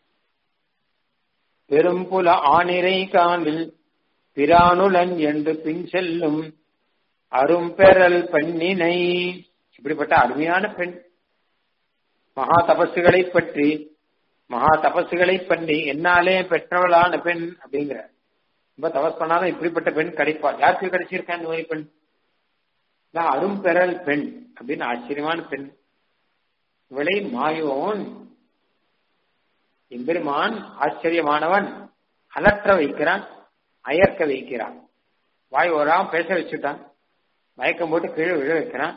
பெரும்புல ஆனிரை காணில் பிரானுலன் என்று பின் செல்லும் அரும்பெறல் பெண்ணினை இப்படிப்பட்ட அருமையான பெண் மகா தபசுகளை பற்றி மகா தபசுகளை பண்ணி என்னாலே பெற்றவளான பெண் அப்படிங்கிற ரொம்ப தபஸ் பண்ணாலும் இப்படிப்பட்ட பெண் கிடைப்பா யாருக்கு கிடைச்சிருக்கா இந்த மாதிரி பெண் அரும்பெறல் பெண் அப்படின்னு ஆச்சரியமான பெண் இவளை மாயோன் எம்பெருமான் ஆச்சரியமானவன் அலற்ற வைக்கிறான் அயர்க்க வைக்கிறான் வாய் ஓராம பேச வச்சுட்டான் மயக்கம் போட்டு கீழே விழ வைக்கிறான்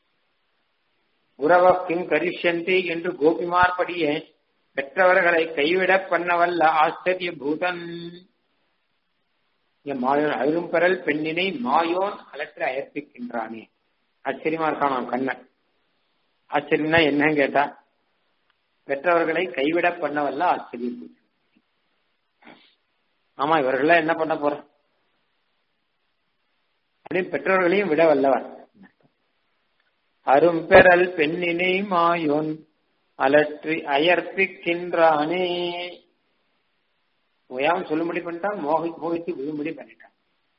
உறவ கிம் கரிஷந்தி என்று கோபிமார்படியே பெற்றவர்களை கைவிட பண்ணவல்ல ஆச்சரிய பூதன் மாயோன் அரும்பெறல் பெண்ணினை மாயோன் அலற்ற அயற்பிக்கின்றானே ஆச்சரியமா இருக்கான் கண்ணன் ஆச்சரியம்னா என்னன்னு கேட்டா பெற்றவர்களை கைவிட பண்ணவல்ல ஆச்சரிய பூதன் ஆமா இவர்கள்லாம் என்ன பண்ண போற அப்படின்னு பெற்றோர்களையும் விட வல்லவன் அரும்பெறல் பெண்ணினை மாயோன் அலற்றி அயர்ப்பிக்கின்றானே ஓயாம சொல்லும்படி பண்ணிட்டான் மோகி மோகித்து விழும்படி பண்ணிட்டான்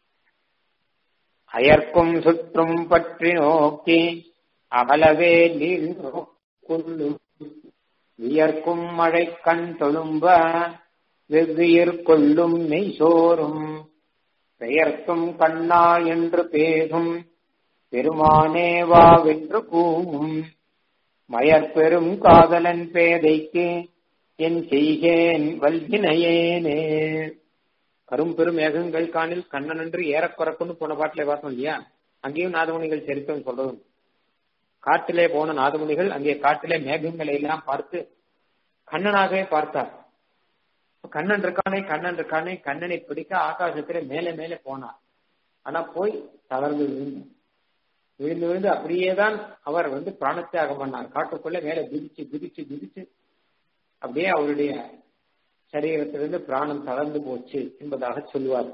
அயர்க்கும் சுற்றும் பற்றி நோக்கி அகலவே நீள் கொள்ளும் வியர்க்கும் மழை கண் தொழும்ப வெவ்வியர் கொள்ளும் நெய் சோறும் பெயர்க்கும் கண்ணா என்று பேசும் பெருமானேவா வென்று கூவும் மயற்பெரும் காதலன் பேதைக்கு என் செய்கேன் வல்வினையேனே கரும்பெரும் மேகங்கள் காணில் கண்ணன் என்று ஏறக்குறக்குன்னு போன பாட்டில பார்த்தோம் இல்லையா அங்கேயும் நாதமுனிகள் சரித்திரம் சொல்றதும் காட்டிலே போன நாதமுனிகள் அங்கே காட்டிலே மேகங்களை எல்லாம் பார்த்து கண்ணனாகவே பார்த்தார் கண்ணன் இருக்கானே கண்ணன் இருக்கானே கண்ணனை பிடிக்க ஆகாசத்திலே மேலே மேலே போனார் ஆனா போய் தளர்ந்து விழுந்து விழுந்து விழுந்து அப்படியே தான் அவர் வந்து பிராணத்தியாகம் பண்ணார் காட்டுக்குள்ள மேலே குதிச்சு குதிச்சு குதிச்சு அப்படியே அவருடைய சரீரத்திலிருந்து பிராணம் தளர்ந்து போச்சு என்பதாக சொல்லுவார்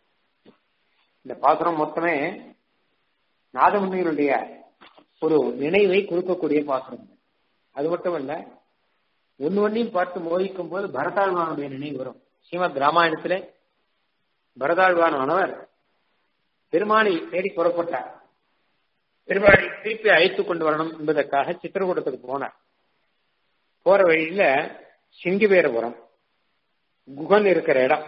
இந்த பாசுரம் மொத்தமே நாதமுனிகளுடைய ஒரு நினைவை கொடுக்கக்கூடிய பாசுரம் அது மட்டுமல்ல ஒன்னு ஒன்னையும் பார்த்து மோதிக்கும் போது பரதாழ்வானுடைய நினைவு வரும் ஸ்ரீமத் ராமாயணத்திலே பரதாழ்வானவர் பெருமானை தேடி புறப்பட்டார் பெருமாளை திருப்பி அழைத்துக் கொண்டு வரணும் என்பதற்காக சித்திரகூடத்துக்கு போனார் போற வழியில சிங்கிபேரபுரம் குகன் இருக்கிற இடம்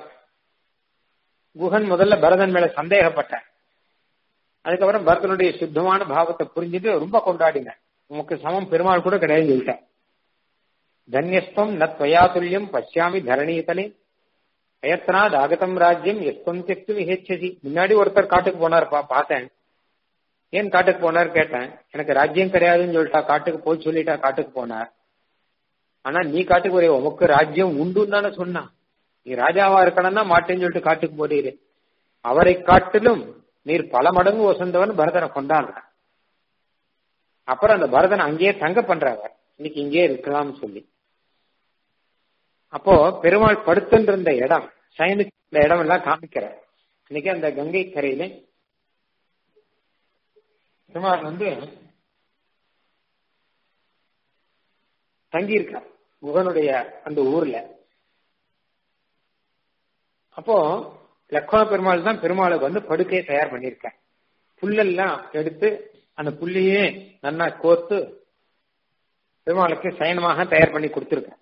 குகன் முதல்ல பரதன் மேல சந்தேகப்பட்டார் அதுக்கப்புறம் பரதனுடைய சுத்தமான பாவத்தை புரிஞ்சுட்டு ரொம்ப கொண்டாடினார் உமக்கு சமம் பெருமாள் கூட கிடையாது சொல்லிட்டார் தன்யஸ்தம் நத் துல்லியம் பசியாமி தரணீதலே அயத்தனாத் ஆகதம் ராஜ்யம் எஸ்தம் தெக்கு விஹேச்சசி முன்னாடி ஒருத்தர் காட்டுக்கு போனார்ப்பா பார்த்தேன் ஏன் காட்டுக்கு போனார் கேட்டேன் எனக்கு ராஜ்யம் கிடையாதுன்னு சொல்லிட்டா காட்டுக்கு போய் சொல்லிட்டா காட்டுக்கு போனார் ஆனா நீ காட்டுக்கு ஒரே உமக்கு ராஜ்யம் உண்டுன்னு தானே சொன்னான் நீ ராஜாவா இருக்கணும்னா மாட்டேன்னு சொல்லிட்டு காட்டுக்கு போறீரு அவரை காட்டிலும் நீர் பல மடங்கு வசந்தவன் பரதனை கொண்டாடுற அப்புறம் அந்த பரதனை அங்கேயே தங்க பண்றாங்க இன்னைக்கு இங்கே இருக்கலாம்னு சொல்லி அப்போ பெருமாள் படுத்துன்ற இடம் சயனுக்கு இந்த இடம் எல்லாம் காமிக்கிற இன்னைக்கு அந்த கங்கை கரையில பெருமாள் வந்து தங்கியிருக்கார் குகனுடைய அந்த ஊர்ல அப்போ லக்ஷ்மண பெருமாள் தான் பெருமாளுக்கு வந்து படுக்கையை தயார் பண்ணியிருக்கேன் புல்லெல்லாம் எடுத்து அந்த புள்ளையே நல்லா கோர்த்து பெருமாளுக்கு சயனமாக தயார் பண்ணி கொடுத்துருக்கேன்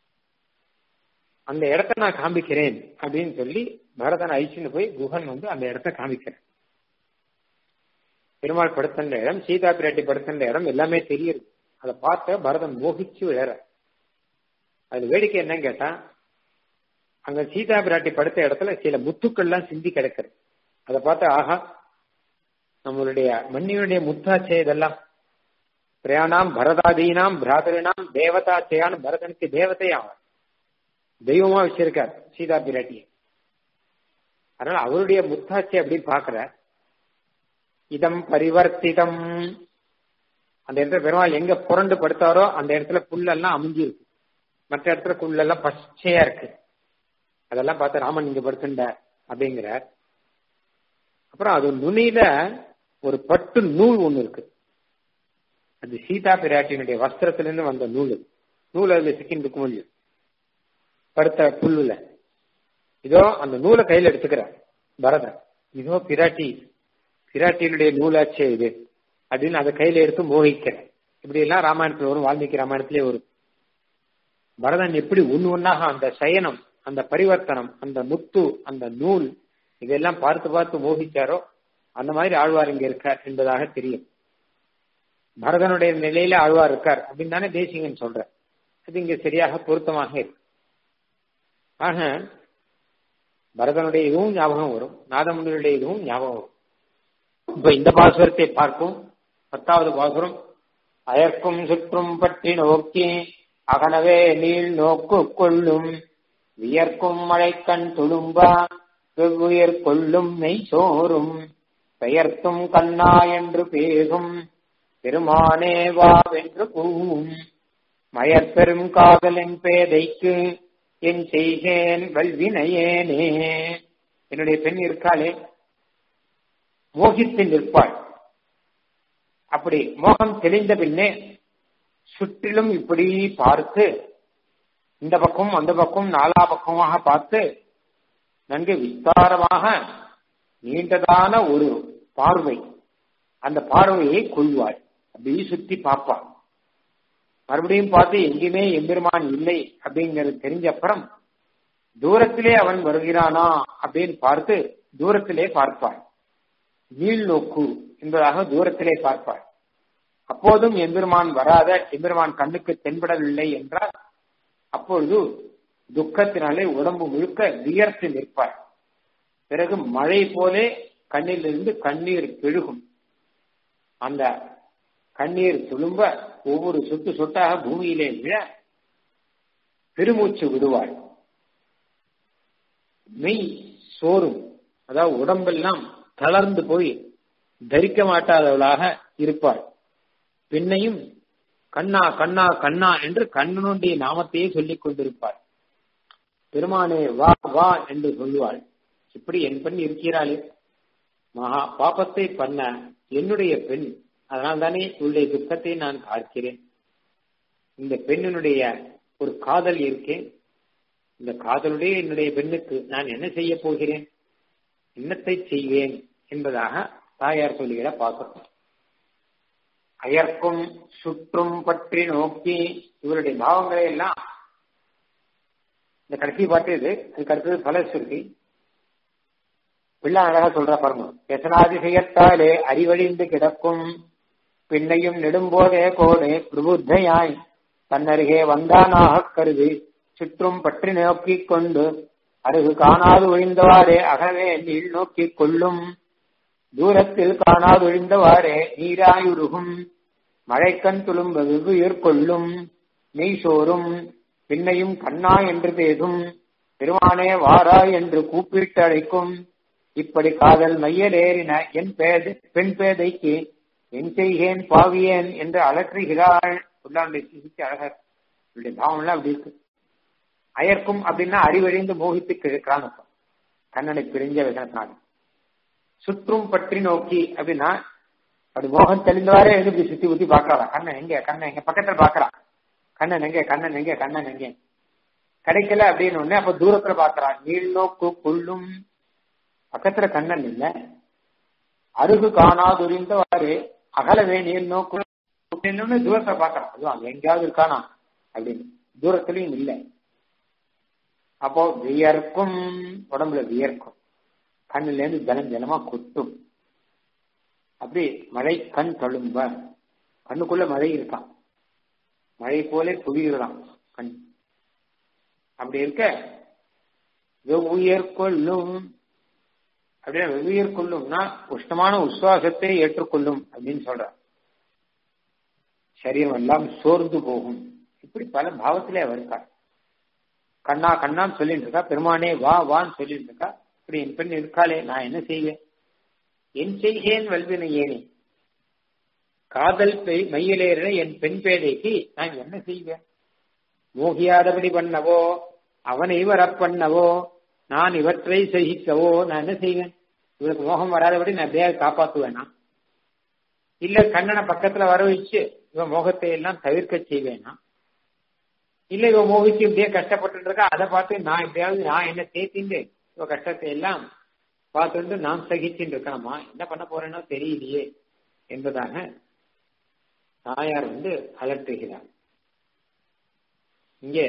அந்த இடத்த நான் காமிக்கிறேன் அப்படின்னு சொல்லி பரதன் அழிச்சுன்னு போய் குகன் வந்து அந்த இடத்த காமிக்கிறேன் பெருமாள் படுத்துன்ற இடம் சீதா பிராட்டி படுத்துன்ற இடம் எல்லாமே தெரியுது அதை பார்த்த பரதன் மோகிச்சு விழற அது வேடிக்கை என்னன்னு கேட்டா அங்க சீதா பிராட்டி படுத்த இடத்துல சில முத்துக்கள்லாம் சிந்தி கிடக்குது அதை பார்த்து ஆஹா நம்மளுடைய மண்ணியுடைய முத்தாச்சே இதெல்லாம் பிரயாணாம் பரதாதீனாம் பிராதரினாம் தேவதாச்சையான பரதனுக்கு தேவதை அவன் தெய்வமா வச்சிருக்கார் சீதா பிராட்டிய அதனால அவருடைய முத்தாட்சி அப்படின்னு பாக்குற இதம் பரிவர்த்திதம் அந்த இடத்துல பெருமாள் எங்க புரண்டு படுத்தாரோ அந்த இடத்துல புல்லெல்லாம் அமைஞ்சிருக்கு மற்ற இடத்துல புல்லெல்லாம் பச்சையா இருக்கு அதெல்லாம் பார்த்து ராமன் இங்க படுத்துண்ட அப்படிங்கிற அப்புறம் அது நுனியில ஒரு பட்டு நூல் ஒண்ணு இருக்கு அது சீதா பிராட்டியினுடைய வஸ்திரத்திலிருந்து வந்த நூல் நூல் அதுல சிக்கின்னு இருக்க முடியும் படுத்த புல்லுல இதோ அந்த நூலை கையில எடுத்துக்கிற பரதன் இதோ பிராட்டி பிராட்டியினுடைய நூலாச்சே இது அப்படின்னு அதை கையில எடுத்து மோகிக்கிற இப்படி எல்லாம் ராமாயணத்துல வரும் வால்மீகி ராமாயணத்திலே வரும் பரதன் எப்படி ஒன்னு ஒன்னாக அந்த சயனம் அந்த பரிவர்த்தனம் அந்த முத்து அந்த நூல் இதெல்லாம் பார்த்து பார்த்து மோகிச்சாரோ அந்த மாதிரி ஆழ்வார் இங்க இருக்கார் என்பதாக தெரியும் பரதனுடைய நிலையில ஆழ்வார் இருக்கார் அப்படின்னு தானே தேசிங்கன் சொல்ற அது இங்க சரியாக பொருத்தமாக இருக்கு ஆக பரதனுடைய இதுவும் ஞாபகம் வரும் நாதமுனியுடைய இதுவும் ஞாபகம் வரும் இப்ப இந்த பாசுரத்தை பார்ப்போம் பத்தாவது பாசுரம் அயர்க்கும் சுற்றும் பற்றி நோக்கி அகனவே நீள் நோக்கு கொள்ளும் வியர்க்கும் மழைக்கண் துளும்பா வெவ்வுயிர் கொள்ளும் நெய் சோறும் பெயர்த்தும் கண்ணா என்று பேசும் பெருமானே வாவென்று கூவும் மயற்பெரும் காதலின் பேதைக்கு என் செய்கேன் வல்வினையேனே என்னுடைய பெண் இருக்காளே மோகித்து நிற்பாள் அப்படி மோகம் தெளிந்த பின்னே சுற்றிலும் இப்படி பார்த்து இந்த பக்கம் அந்த பக்கம் நாலா பக்கமாக பார்த்து நன்கு விஸ்தாரமாக நீண்டதான ஒரு பார்வை அந்த பார்வையை கொள்வாள் அப்படி சுத்தி பார்ப்பாள் மறுபடியும் பார்த்து எங்கேயுமே எம்பெருமான் இல்லை அப்படிங்கிறது தெரிஞ்ச அப்புறம் தூரத்திலே அவன் வருகிறானா அப்படின்னு பார்த்து தூரத்திலே பார்ப்பாள் நீள் நோக்கு என்பதாக தூரத்திலே பார்ப்பாள் அப்போதும் எம்பெருமான் வராத எம்பெருமான் கண்ணுக்கு தென்படவில்லை என்றால் அப்பொழுது துக்கத்தினாலே உடம்பு முழுக்க வியர்த்து நிற்பார் பிறகு மழை போலே கண்ணிலிருந்து கண்ணீர் பெழுகும் அந்த கண்ணீர் துளும்ப ஒவ்வொரு சொட்டு சொட்டாக பூமியிலே விழ பெருமூச்சு விடுவாள் மெய் சோறும் அதாவது உடம்பெல்லாம் தளர்ந்து போய் தரிக்க மாட்டாதவளாக இருப்பாள் பின்னையும் கண்ணா கண்ணா கண்ணா என்று கண்ணனுடைய நாமத்தையே சொல்லிக் கொண்டிருப்பாள் பெருமானே வா வா என்று சொல்லுவாள் இப்படி என் பெண் இருக்கிறாளே மகா பாப்பத்தை பண்ண என்னுடைய பெண் அதனால் தானே உள்ள துக்கத்தை நான் பார்க்கிறேன் இந்த பெண்ணினுடைய ஒரு காதல் இருக்கேன் இந்த காதலுடைய என்னுடைய பெண்ணுக்கு நான் என்ன செய்ய போகிறேன் என்னத்தை செய்வேன் என்பதாக தாயார் சொல்லுகிற பார்க்கிறோம் அயர்க்கும் சுற்றும் பற்றி நோக்கி இவருடைய பாவங்களை எல்லாம் இந்த கடைசி பாட்டு இது அதுக்கு அடுத்தது பலஸ்ருதி பிள்ளை அழகா சொல்ற பாருங்க எசனாதிசயத்தாலே அறிவழிந்து கிடக்கும் பின்னையும் நெடும்போதே கோடே பிரபுத்தையாய் தன்னருகே வந்தானாக கருதி சுற்றும் பற்றி நோக்கிக் கொண்டு அருகு காணாது ஒழிந்தவாறே அகவே நீள் நோக்கிக் கொள்ளும் தூரத்தில் காணாது ஒழிந்தவாறே நீராயுருகும் மழைக்கண் துளும்ப வெவ்வுயிர் கொள்ளும் நெய் சோறும் பின்னையும் கண்ணா என்று பேசும் பெருமானே வாரா என்று கூப்பிட்டு அழைக்கும் இப்படி காதல் மையலேறின என் பேதை பெண் பேதைக்கு என் செய்கேன் பாவியேன் என்று அலற்றுகிறாள் உள்ளாண்டை சிரிச்சு அழகர் இவருடைய பாவம்லாம் அப்படி இருக்கு அயர்க்கும் அப்படின்னா அறிவழிந்து மோகித்து கிழக்கிறான் கண்ணனை பிரிஞ்ச விதத்தினால சுற்றும் பற்றி நோக்கி அப்படின்னா அப்படி மோகம் தெளிந்தவாறே எழுதி சுத்தி ஊத்தி பாக்கலாம் கண்ணன் எங்க கண்ணன் எங்க பக்கத்துல பாக்குறான் கண்ணன் எங்க கண்ணன் எங்க கண்ணன் எங்க கிடைக்கல அப்படின்னு ஒண்ணு அப்ப தூரத்துல பாக்குறான் நீள் நோக்கு கொள்ளும் பக்கத்துல கண்ணன் இல்ல அருகு காணாதுரிந்தவாறு அகலவே நீள் நோக்கு தூரத்துல பாக்குறான் அதுவும் எங்கேயாவது இருக்கானா அப்படின்னு தூரத்திலையும் இல்லை அப்போ வியர்க்கும் உடம்புல வியர்க்கும் கண்ணுல இருந்து ஜலம் ஜலமா கொட்டும் அப்படி மழை கண் தழும்ப கண்ணுக்குள்ள மழை இருக்கான் மழை போல புவிகிறான் கண் அப்படி இருக்க வெவ்வுயர் கொள்ளும் அப்படின்னா வெவ்வுயர் கொள்ளும்னா உஷ்ணமான உஸ்வாசத்தை ஏற்றுக்கொள்ளும் அப்படின்னு சொல்ற சரீரம் எல்லாம் சோர்ந்து போகும் இப்படி பல பாவத்திலே அவர் இருக்கார் கண்ணா கண்ணான்னு சொல்லிட்டு இருக்கா பெருமானே வா வான்னு சொல்லிட்டு இருக்கா இப்படி என் பெண் இருக்காளே நான் என்ன செய்வேன் என் செய்கேன் வல்வினை ஏனே காதல் மையிலேற என் பெண் பேதைக்கு நான் என்ன செய்வேன் மோகியாதபடி பண்ணவோ அவனை வர பண்ணவோ நான் இவற்றை சகிக்கவோ நான் என்ன செய்வேன் இவருக்கு மோகம் வராதபடி நான் எப்படியாவது காப்பாத்துவேனா இல்ல கண்ணனை பக்கத்துல வர வச்சு இவன் மோகத்தை எல்லாம் தவிர்க்க செய்வேனா இல்ல இவன் மோகிச்சு இப்படியே கஷ்டப்பட்டு இருக்கா அதை பார்த்து நான் எப்படியாவது நான் என்ன சேர்த்திண்டு இவ கஷ்டத்தை எல்லாம் பார்த்துட்டு நான் சகிச்சுட்டு இருக்கணுமா என்ன பண்ண போறேனோ தெரியலையே என்பதாக தாயார் வந்து அலட்டுகிறார் இங்கே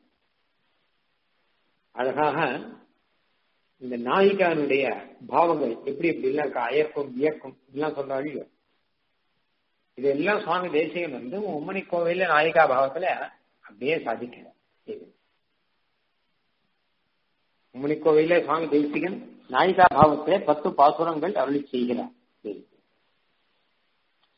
அழகாக இந்த நாயிகானுடைய பாவங்கள் எப்படி எப்படி எல்லாம் இருக்கா அயர்க்கும் வியக்கும் இதெல்லாம் சொல்றாங்க இதெல்லாம் சுவாமி தேசிகன் வந்து உம்மணி கோவில்ல நாயிகா பாவத்துல அப்படியே சாதிக்கிறார் உம்மணி கோவில சுவாமி தேசிகன் நாயிகா பாவத்திலே பத்து பாசுரங்கள் அருளி செய்கிறார்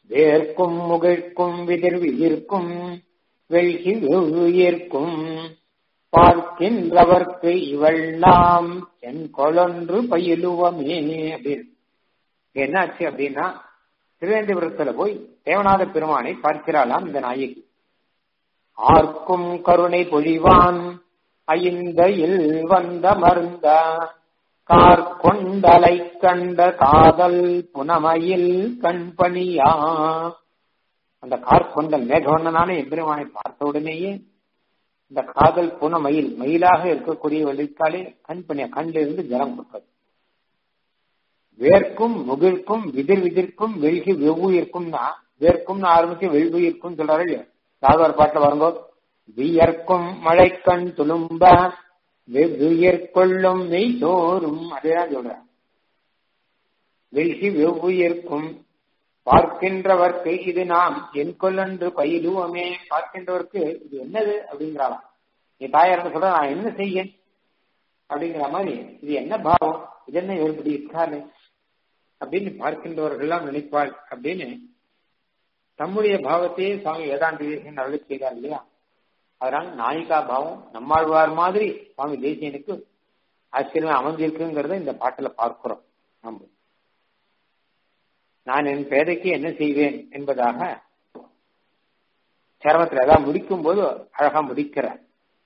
வேர்க்கும் முகிழ்க்கும் விதிர் விதிர்க்கும் வெள்கி வெவ்வுயிர்க்கும் பார்க்கின்றவர்க்கு இவள் நாம் என் கொலொன்று பயிலுவமே அப்படின்னு என்னாச்சு அப்படின்னா திருவேந்திபுரத்துல போய் தேவநாத பெருமானை பார்க்கிறாளாம் இந்த நாயகி ஆர்க்கும் கருணை பொழிவான் ஐந்தையில் வந்த மருந்த கார்கொண்டலை கண்ட காதல் புனமையில் கண்பணியா அந்த கார்கொண்டல் மேகவண்ணனான எம்பெருமானை பார்த்த உடனேயே இந்த காதல் புன மயில் மயிலாக இருக்கக்கூடிய வெள்ளிக்காலே கண்பணியா கண்ணில் இருந்து ஜலம் கொடுப்பது வேர்க்கும் முகிழ்க்கும் விதிர் விதிர்க்கும் வெள்கி வெவ்வுயிர்க்கும் தான் வேர்க்கும்னு ஆரம்பிச்சு வெள்வுயிர்க்கும் சொல்றாரு இல்லையா ராகவர் பாட்டுல வருங்கோ வியர்க்கும் மழைக்கண் துளும்ப வெவ்வுயிர் கொள்ளும் மெய் தோறும் அதேதான் சொல்ற வெல்கி வெவ்வுயிர்க்கும் பார்க்கின்றவர்க்கு இது நாம் என் கொல்லன்று பயிலுவமே பார்க்கின்றவர்க்கு இது என்னது அப்படிங்கிறாளாம் நீ தாயார் சொல்ற நான் என்ன செய்ய அப்படிங்கிற மாதிரி இது என்ன பாவம் இது என்ன இவர் இப்படி இருக்காரு அப்படின்னு பார்க்கின்றவர்கள் எல்லாம் நினைப்பாள் அப்படின்னு தம்முடைய பாவத்தையே சுவாமி வேதாந்தி தேசியன் அருளி செய்தார் இல்லையா அதனால நாயிகா பாவம் நம்மாழ்வார் மாதிரி சுவாமி தேசியனுக்கு ஆச்சரியமா அமைஞ்சிருக்குங்கிறத இந்த பாட்டுல பார்க்கிறோம் நம்ம நான் என் பேதைக்கு என்ன செய்வேன் என்பதாக சரமத்தில் ஏதாவது முடிக்கும் போது அழகா முடிக்கிறார்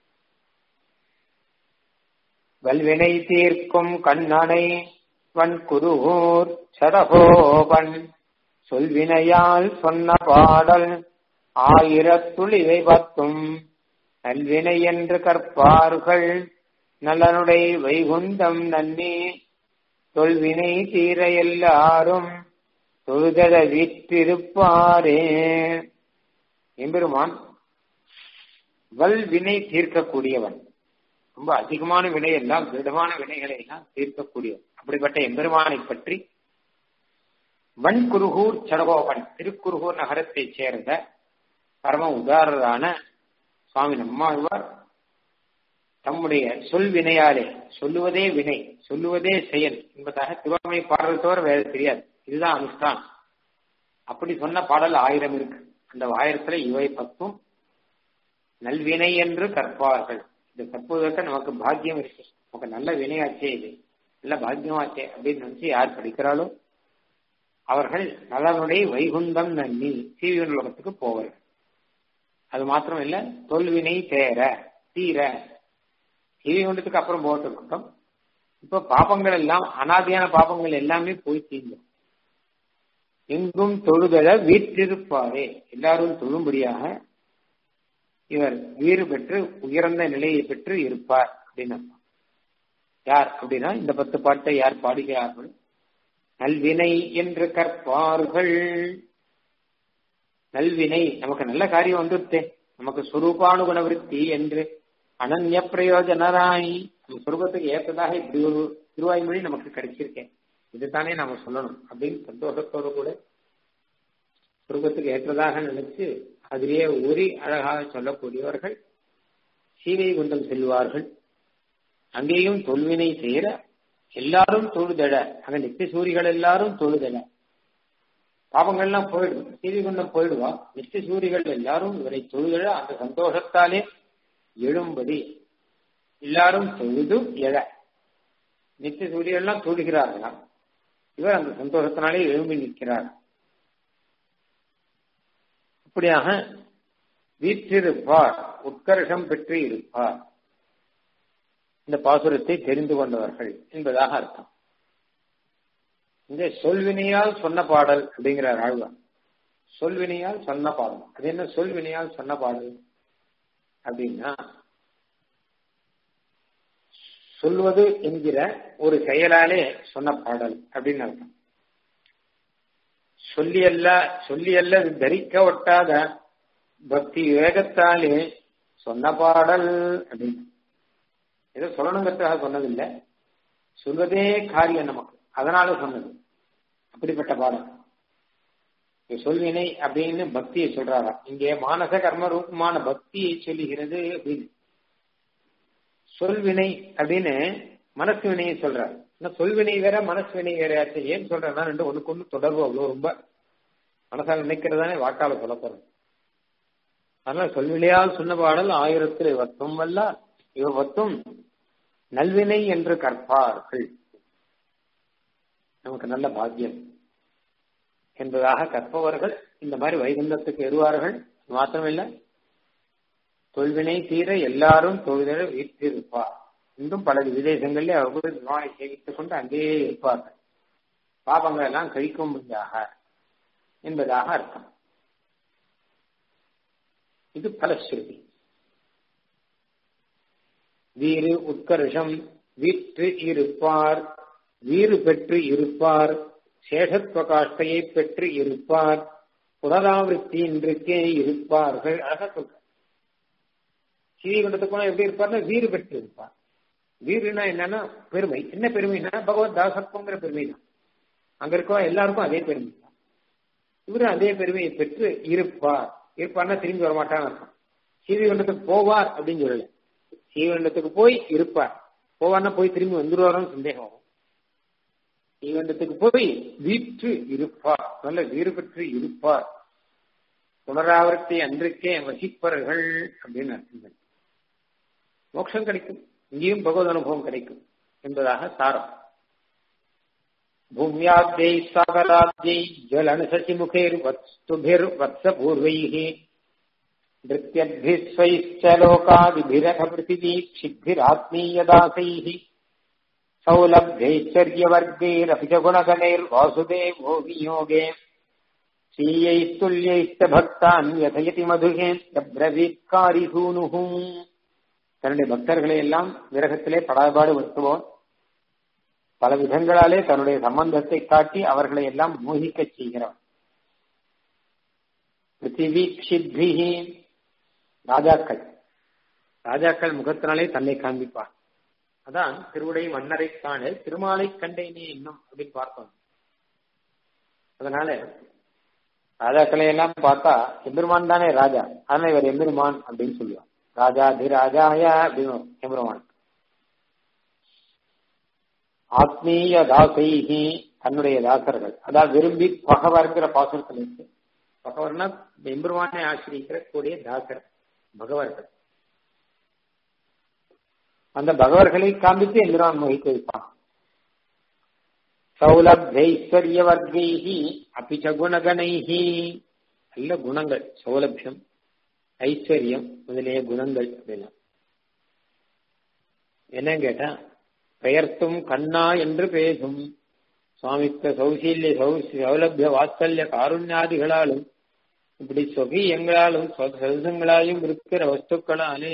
வல்வினை தீர்க்கும் கண்ணனை வன் குருகூர் சடகோபன் சொல்வினையால் சொன்ன பாடல் ஆயிரத்துளிவை பத்தும் நல்வினை என்று கற்பார்கள் நலனுடைய வைகுந்தம் நன்னி தொல்வினை தீர எல்லாரும் தொழுதட வீற்றிருப்பாரே எம்பெருமான் வல்வினை தீர்க்கக்கூடியவன் ரொம்ப அதிகமான வினை எல்லாம் திடமான வினைகளை எல்லாம் தீர்க்கக்கூடியவன் அப்படிப்பட்ட எம்பெருமானை பற்றி வன்குருகூர் சடகோபன் திருக்குருகூர் நகரத்தைச் சேர்ந்த பரம உதாரரான சுவாமி நம்மாழ்வார் தம்முடைய சொல் வினையாலே சொல்லுவதே வினை சொல்லுவதே செயல் என்பதாக திருவாமை பாடல் தவிர வேற தெரியாது இதுதான் அனுஷ்டான் அப்படி சொன்ன பாடல் ஆயிரம் இருக்கு அந்த ஆயிரத்துல இவை பத்தும் நல்வினை என்று கற்பார்கள் இது கற்பதற்கு நமக்கு பாக்கியம் இருக்கு நமக்கு நல்ல வினையாச்சே இது நல்ல பாக்கியமாச்சே அப்படின்னு நினைச்சு யார் படிக்கிறாளோ அவர்கள் நலனுடைய வைகுந்தம் நன்னி சீவியன் உலகத்துக்கு போவார்கள் அது மாத்திரம் இல்ல தொல்வினை தேர தீர சீவிகுண்டத்துக்கு அப்புறம் போட்டு இருக்கட்டும் இப்ப பாப்பங்கள் எல்லாம் அனாதியான பாப்பங்கள் எல்லாமே போய் தீங்கும் எங்கும் தொழுதல வீற்றிருப்பாரே எல்லாரும் தொழும்படியாக இவர் வீறு பெற்று உயர்ந்த நிலையை பெற்று இருப்பார் அப்படின்னு யார் அப்படின்னா இந்த பத்து பாட்டை யார் பாடுகிறார்கள் நல்வினை என்று கற்பார்கள் நல்வினை நமக்கு நல்ல காரியம் வந்துருத்தே நமக்கு சுரூபானுகுண விருத்தி என்று அனன்ய பிரயோஜனராய் நம்ம சுரூபத்துக்கு ஏற்றதாக இப்படி ஒரு திருவாய்மொழி நமக்கு கிடைச்சிருக்கேன் இதுதானே நாம சொல்லணும் அப்படின்னு சந்தோஷத்தோடு கூட சுரூபத்துக்கு ஏற்றதாக நினைச்சு அதிலேயே ஊறி அழகாக சொல்லக்கூடியவர்கள் சீவை குண்டம் செல்வார்கள் அங்கேயும் தொல்வினை செய்யற எல்லாரும் தொழுதட அங்க நித்திய சூரிகள் எல்லாரும் தொழுதட பாவங்கள்லாம் போயிடும் சீவி குண்டம் போயிடுவா நித்திய சூரிகள் எல்லாரும் இவரை தொழுதட அந்த சந்தோஷத்தாலே எழும்படி எல்லாரும் தொழுது எழ நித்திய சூரியெல்லாம் தொழுகிறார்களாம் இவர் அந்த சந்தோஷத்தினாலே எழும்பி நிற்கிறார் அப்படியாக வீற்றிருப்பார் உட்கர்ஷம் பெற்று இருப்பார் இந்த பாசுரத்தை தெரிந்து கொண்டவர்கள் என்பதாக அர்த்தம் இந்த சொல்வினையால் சொன்ன பாடல் அப்படிங்கிறார் ஆழ்வார் சொல்வினையால் சொன்ன பாடல் அது என்ன சொல்வினையால் சொன்ன பாடல் அப்படின்னா சொல்வது என்கிற ஒரு செயலாலே சொன்ன பாடல் அப்படின்னு அர்த்தம் சொல்லி அல்ல சொல்லி அல்ல தரிக்க ஒட்டாத பக்தி வேகத்தாலே சொன்ன பாடல் அப்படின்னு ஏதோ சொல்லணுங்கிறதுக்காக சொன்னதில்லை சொல்வதே காரியம் நமக்கு அதனால சொன்னது அப்படிப்பட்ட பாடம் சொல்வினை அப்படின்னு பக்தியை சொல்றாரா இங்கே மானச கர்ம ரூபமான பக்தியை சொல்லுகிறது அப்படின்னு சொல்வினை அப்படின்னு மனசு வினையை சொல்றாரு சொல்வினை வேற மனசு வினை வேற ஆச்சு ஏன் சொல்றேன்னா ரெண்டு ஒண்ணுக்கு ஒண்ணு தொடர்பு அவ்வளவு ரொம்ப மனசால் நினைக்கிறதானே வாக்கால சொல்ல போறோம் அதனால சொல்விலையால் சொன்ன பாடல் ஆயிரத்தில் வத்தும் வல்ல இவ வத்தும் நல்வினை என்று கற்பார்கள் நமக்கு நல்ல பாக்கியம் என்பதாக கற்பவர்கள் இந்த மாதிரி வைகுந்தத்துக்கு எருவார்கள் மாத்திரமில்லை தொல்வினை தீர எல்லாரும் தொழுதழ வீற்றிருப்பார் இன்னும் பல விதேசங்களில் அவர்கள் விமானை சேவித்துக் கொண்டு அங்கேயே இருப்பார்கள் பாபங்கள் எல்லாம் கழிக்கும்படியாக என்பதாக அர்த்தம் இது பலஸ்ருதி வீறு உட்கர்ஷம் வீற்று இருப்பார் வீறு பெற்று இருப்பார் சேஷத்வகாஷ்டையை பெற்று இருப்பார் புனராவிருத்தி இன்றைக்கே இருப்பார்கள் அழகா சொல்ற ஸ்ரீகண்டத்துக்கு போனா எப்படி இருப்பார்னா வீறு பெற்று இருப்பார் வீருனா என்னன்னா பெருமை என்ன பெருமைனா பகவத் தாசத்துவங்கிற பெருமை தான் அங்க இருக்கவா எல்லாருக்கும் அதே பெருமை தான் இவரு அதே பெருமையை பெற்று இருப்பார் இருப்பார்னா திரும்பி வரமாட்டான்னு அர்த்தம் ஸ்ரீகண்டத்துக்கு போவார் அப்படின்னு சொல்லல ஸ்ரீகண்டத்துக்கு போய் இருப்பார் போவார்னா போய் திரும்பி வந்துருவாரோன்னு சந்தேகம் வரும் ஸ்ரீகண்டத்துக்கு போய் வீற்று இருப்பார் நல்ல வீறு பெற்று இருப்பார் புனராவர்த்தி அன்றைக்கே வசிப்பவர்கள் அப்படின்னு அர்த்தம் மோட்சம் கிடைக்கும் இங்கேயும் பகவத் அனுபவம் கிடைக்கும் என்பதாக சாரம் பூமியாத்யை சாகராத்யை ஜலன சசிமுகேர் வத்ஸ்துபிர் வத்சபூர்வைः नृत्यद्भिस्वैश्च लोकादिभिरथ पृथिवीक्षिद्भिरात्मीयदासैः सौलभ्यैश्चर्यवर्गैरपि च गुणगणैर्वासुदेवो वियोगे ஸ்ரீயைத்துல்யைஸ்த பக்தான் யதயதி மதுகேப்ரவீத்காரி சூனுஹு தன்னுடைய பக்தர்களை எல்லாம் விரகத்திலே படாபாடு வருத்துவோம் பல விதங்களாலே தன்னுடைய சம்பந்தத்தை காட்டி அவர்களை எல்லாம் மோகிக்க செய்கிறவன் பிருத்திவீக்ஷித்பிஹி ராஜாக்கள் ராஜாக்கள் முகத்தினாலே தன்னை காண்பிப்பார் அதான் திருவுடை மன்னரை காண திருமாலை கண்டேனே இன்னும் அப்படின்னு பார்த்தோம் அதனால ராஜாக்களை எல்லாம் பார்த்தா எம்பெருமான் தானே ராஜா அதனால இவர் எம்பெருமான் அப்படின்னு சொல்லுவான் ராஜா திராஜாய அப்படின்னு எம்பெருமான் ஆத்மீய தாசைகி தன்னுடைய தாசர்கள் அதாவது விரும்பி பகவர்ங்கிற பாசுரத்தில் இருக்கு பகவர்னா எம்பெருமானை ஆசிரியிக்கிற கூடிய தாசர் பகவர்கள் அந்த பகவர்களை காண்பித்து எம்பெருமான் மொழிக்க வைப்பான் சௌலபியைஸ்வர்ய வர்க்கைஹி அப்பிச்ச குணகணைஹி நல்ல குணங்கள் சௌலபியம் ஐஸ்வர்யம் முதலிய குணங்கள் அப்படின்னா என்ன கேட்டா பெயர்த்தும் கண்ணா என்று பேசும் சுவாமித்த சௌசீல்ய சௌலபிய வாத்சல்ய காருண்யாதிகளாலும் இப்படி சொகீயங்களாலும் சதுசங்களாலும் இருக்கிற வஸ்துக்களாலே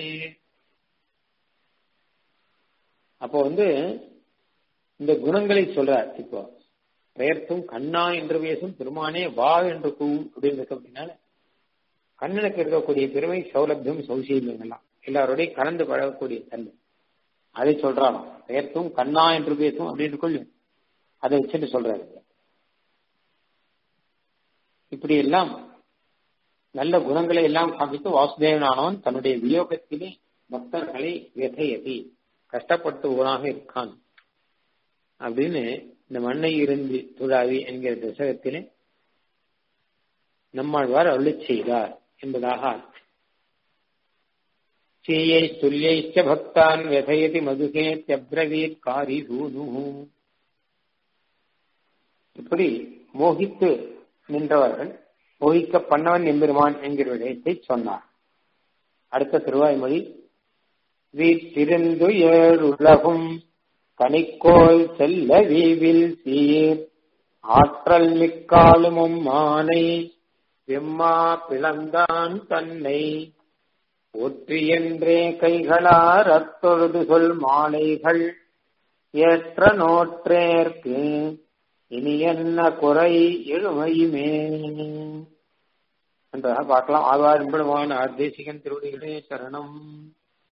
அப்போ வந்து இந்த குணங்களை சொல்றார் இப்போ பெயர்த்தும் கண்ணா என்று பேசும் பெருமானே வா என்று கூவும் அப்படின்னு இருக்க அப்படின்னால கண்ணனுக்கு இருக்கக்கூடிய பெருமை சௌலபியம் சௌசீல்யம் எல்லாம் எல்லாரோடையும் கலந்து பழகக்கூடிய தன்மை அதை சொல்றானோ பெயர்த்தும் கண்ணா என்று பேசும் அப்படின்னு கொள்ளும் அதை வச்சுட்டு சொல்றாரு இப்படி எல்லாம் நல்ல குணங்களை எல்லாம் காமித்து வாசுதேவனானவன் தன்னுடைய வியோகத்திலே பக்தர்களை விதையதி கஷ்டப்படுத்துவனாக இருக்கான் அப்படின்னு இந்த மண்ணை இருந்து துழாவி என்கிற தசகத்திலே நம்மாழ்வார் அருளி செய்தார் என்பதாக சீயை துல்லியைச்ச பக்தான் व्यथयति மதுகே தியப்ரவீத் காரி சூனு இப்படி மோகித்து நின்றவர்கள் மோகிக்க பண்ணவன் எம்பெருமான் என்கிற விடயத்தை சொன்னார் அடுத்த திருவாய்மொழி வீட்டிருந்து ஏழுலகும் கனிக்கோள் செல்ல வீவில் சீர் ஆற்றல் மிக்காலுமும் மானை வெம்மா பிளந்தான் தன்னை ஒற்றியென்றே கைகளார் அத்தொழுது சொல் மாலைகள் ஏற்ற நோற்றேற்கு இனி என்ன குறை எழுமையுமே என்றதாக பார்க்கலாம் ஆழ்வார் என்படுவான் ஆர்தேசிகன் திருவடிகளே சரணம்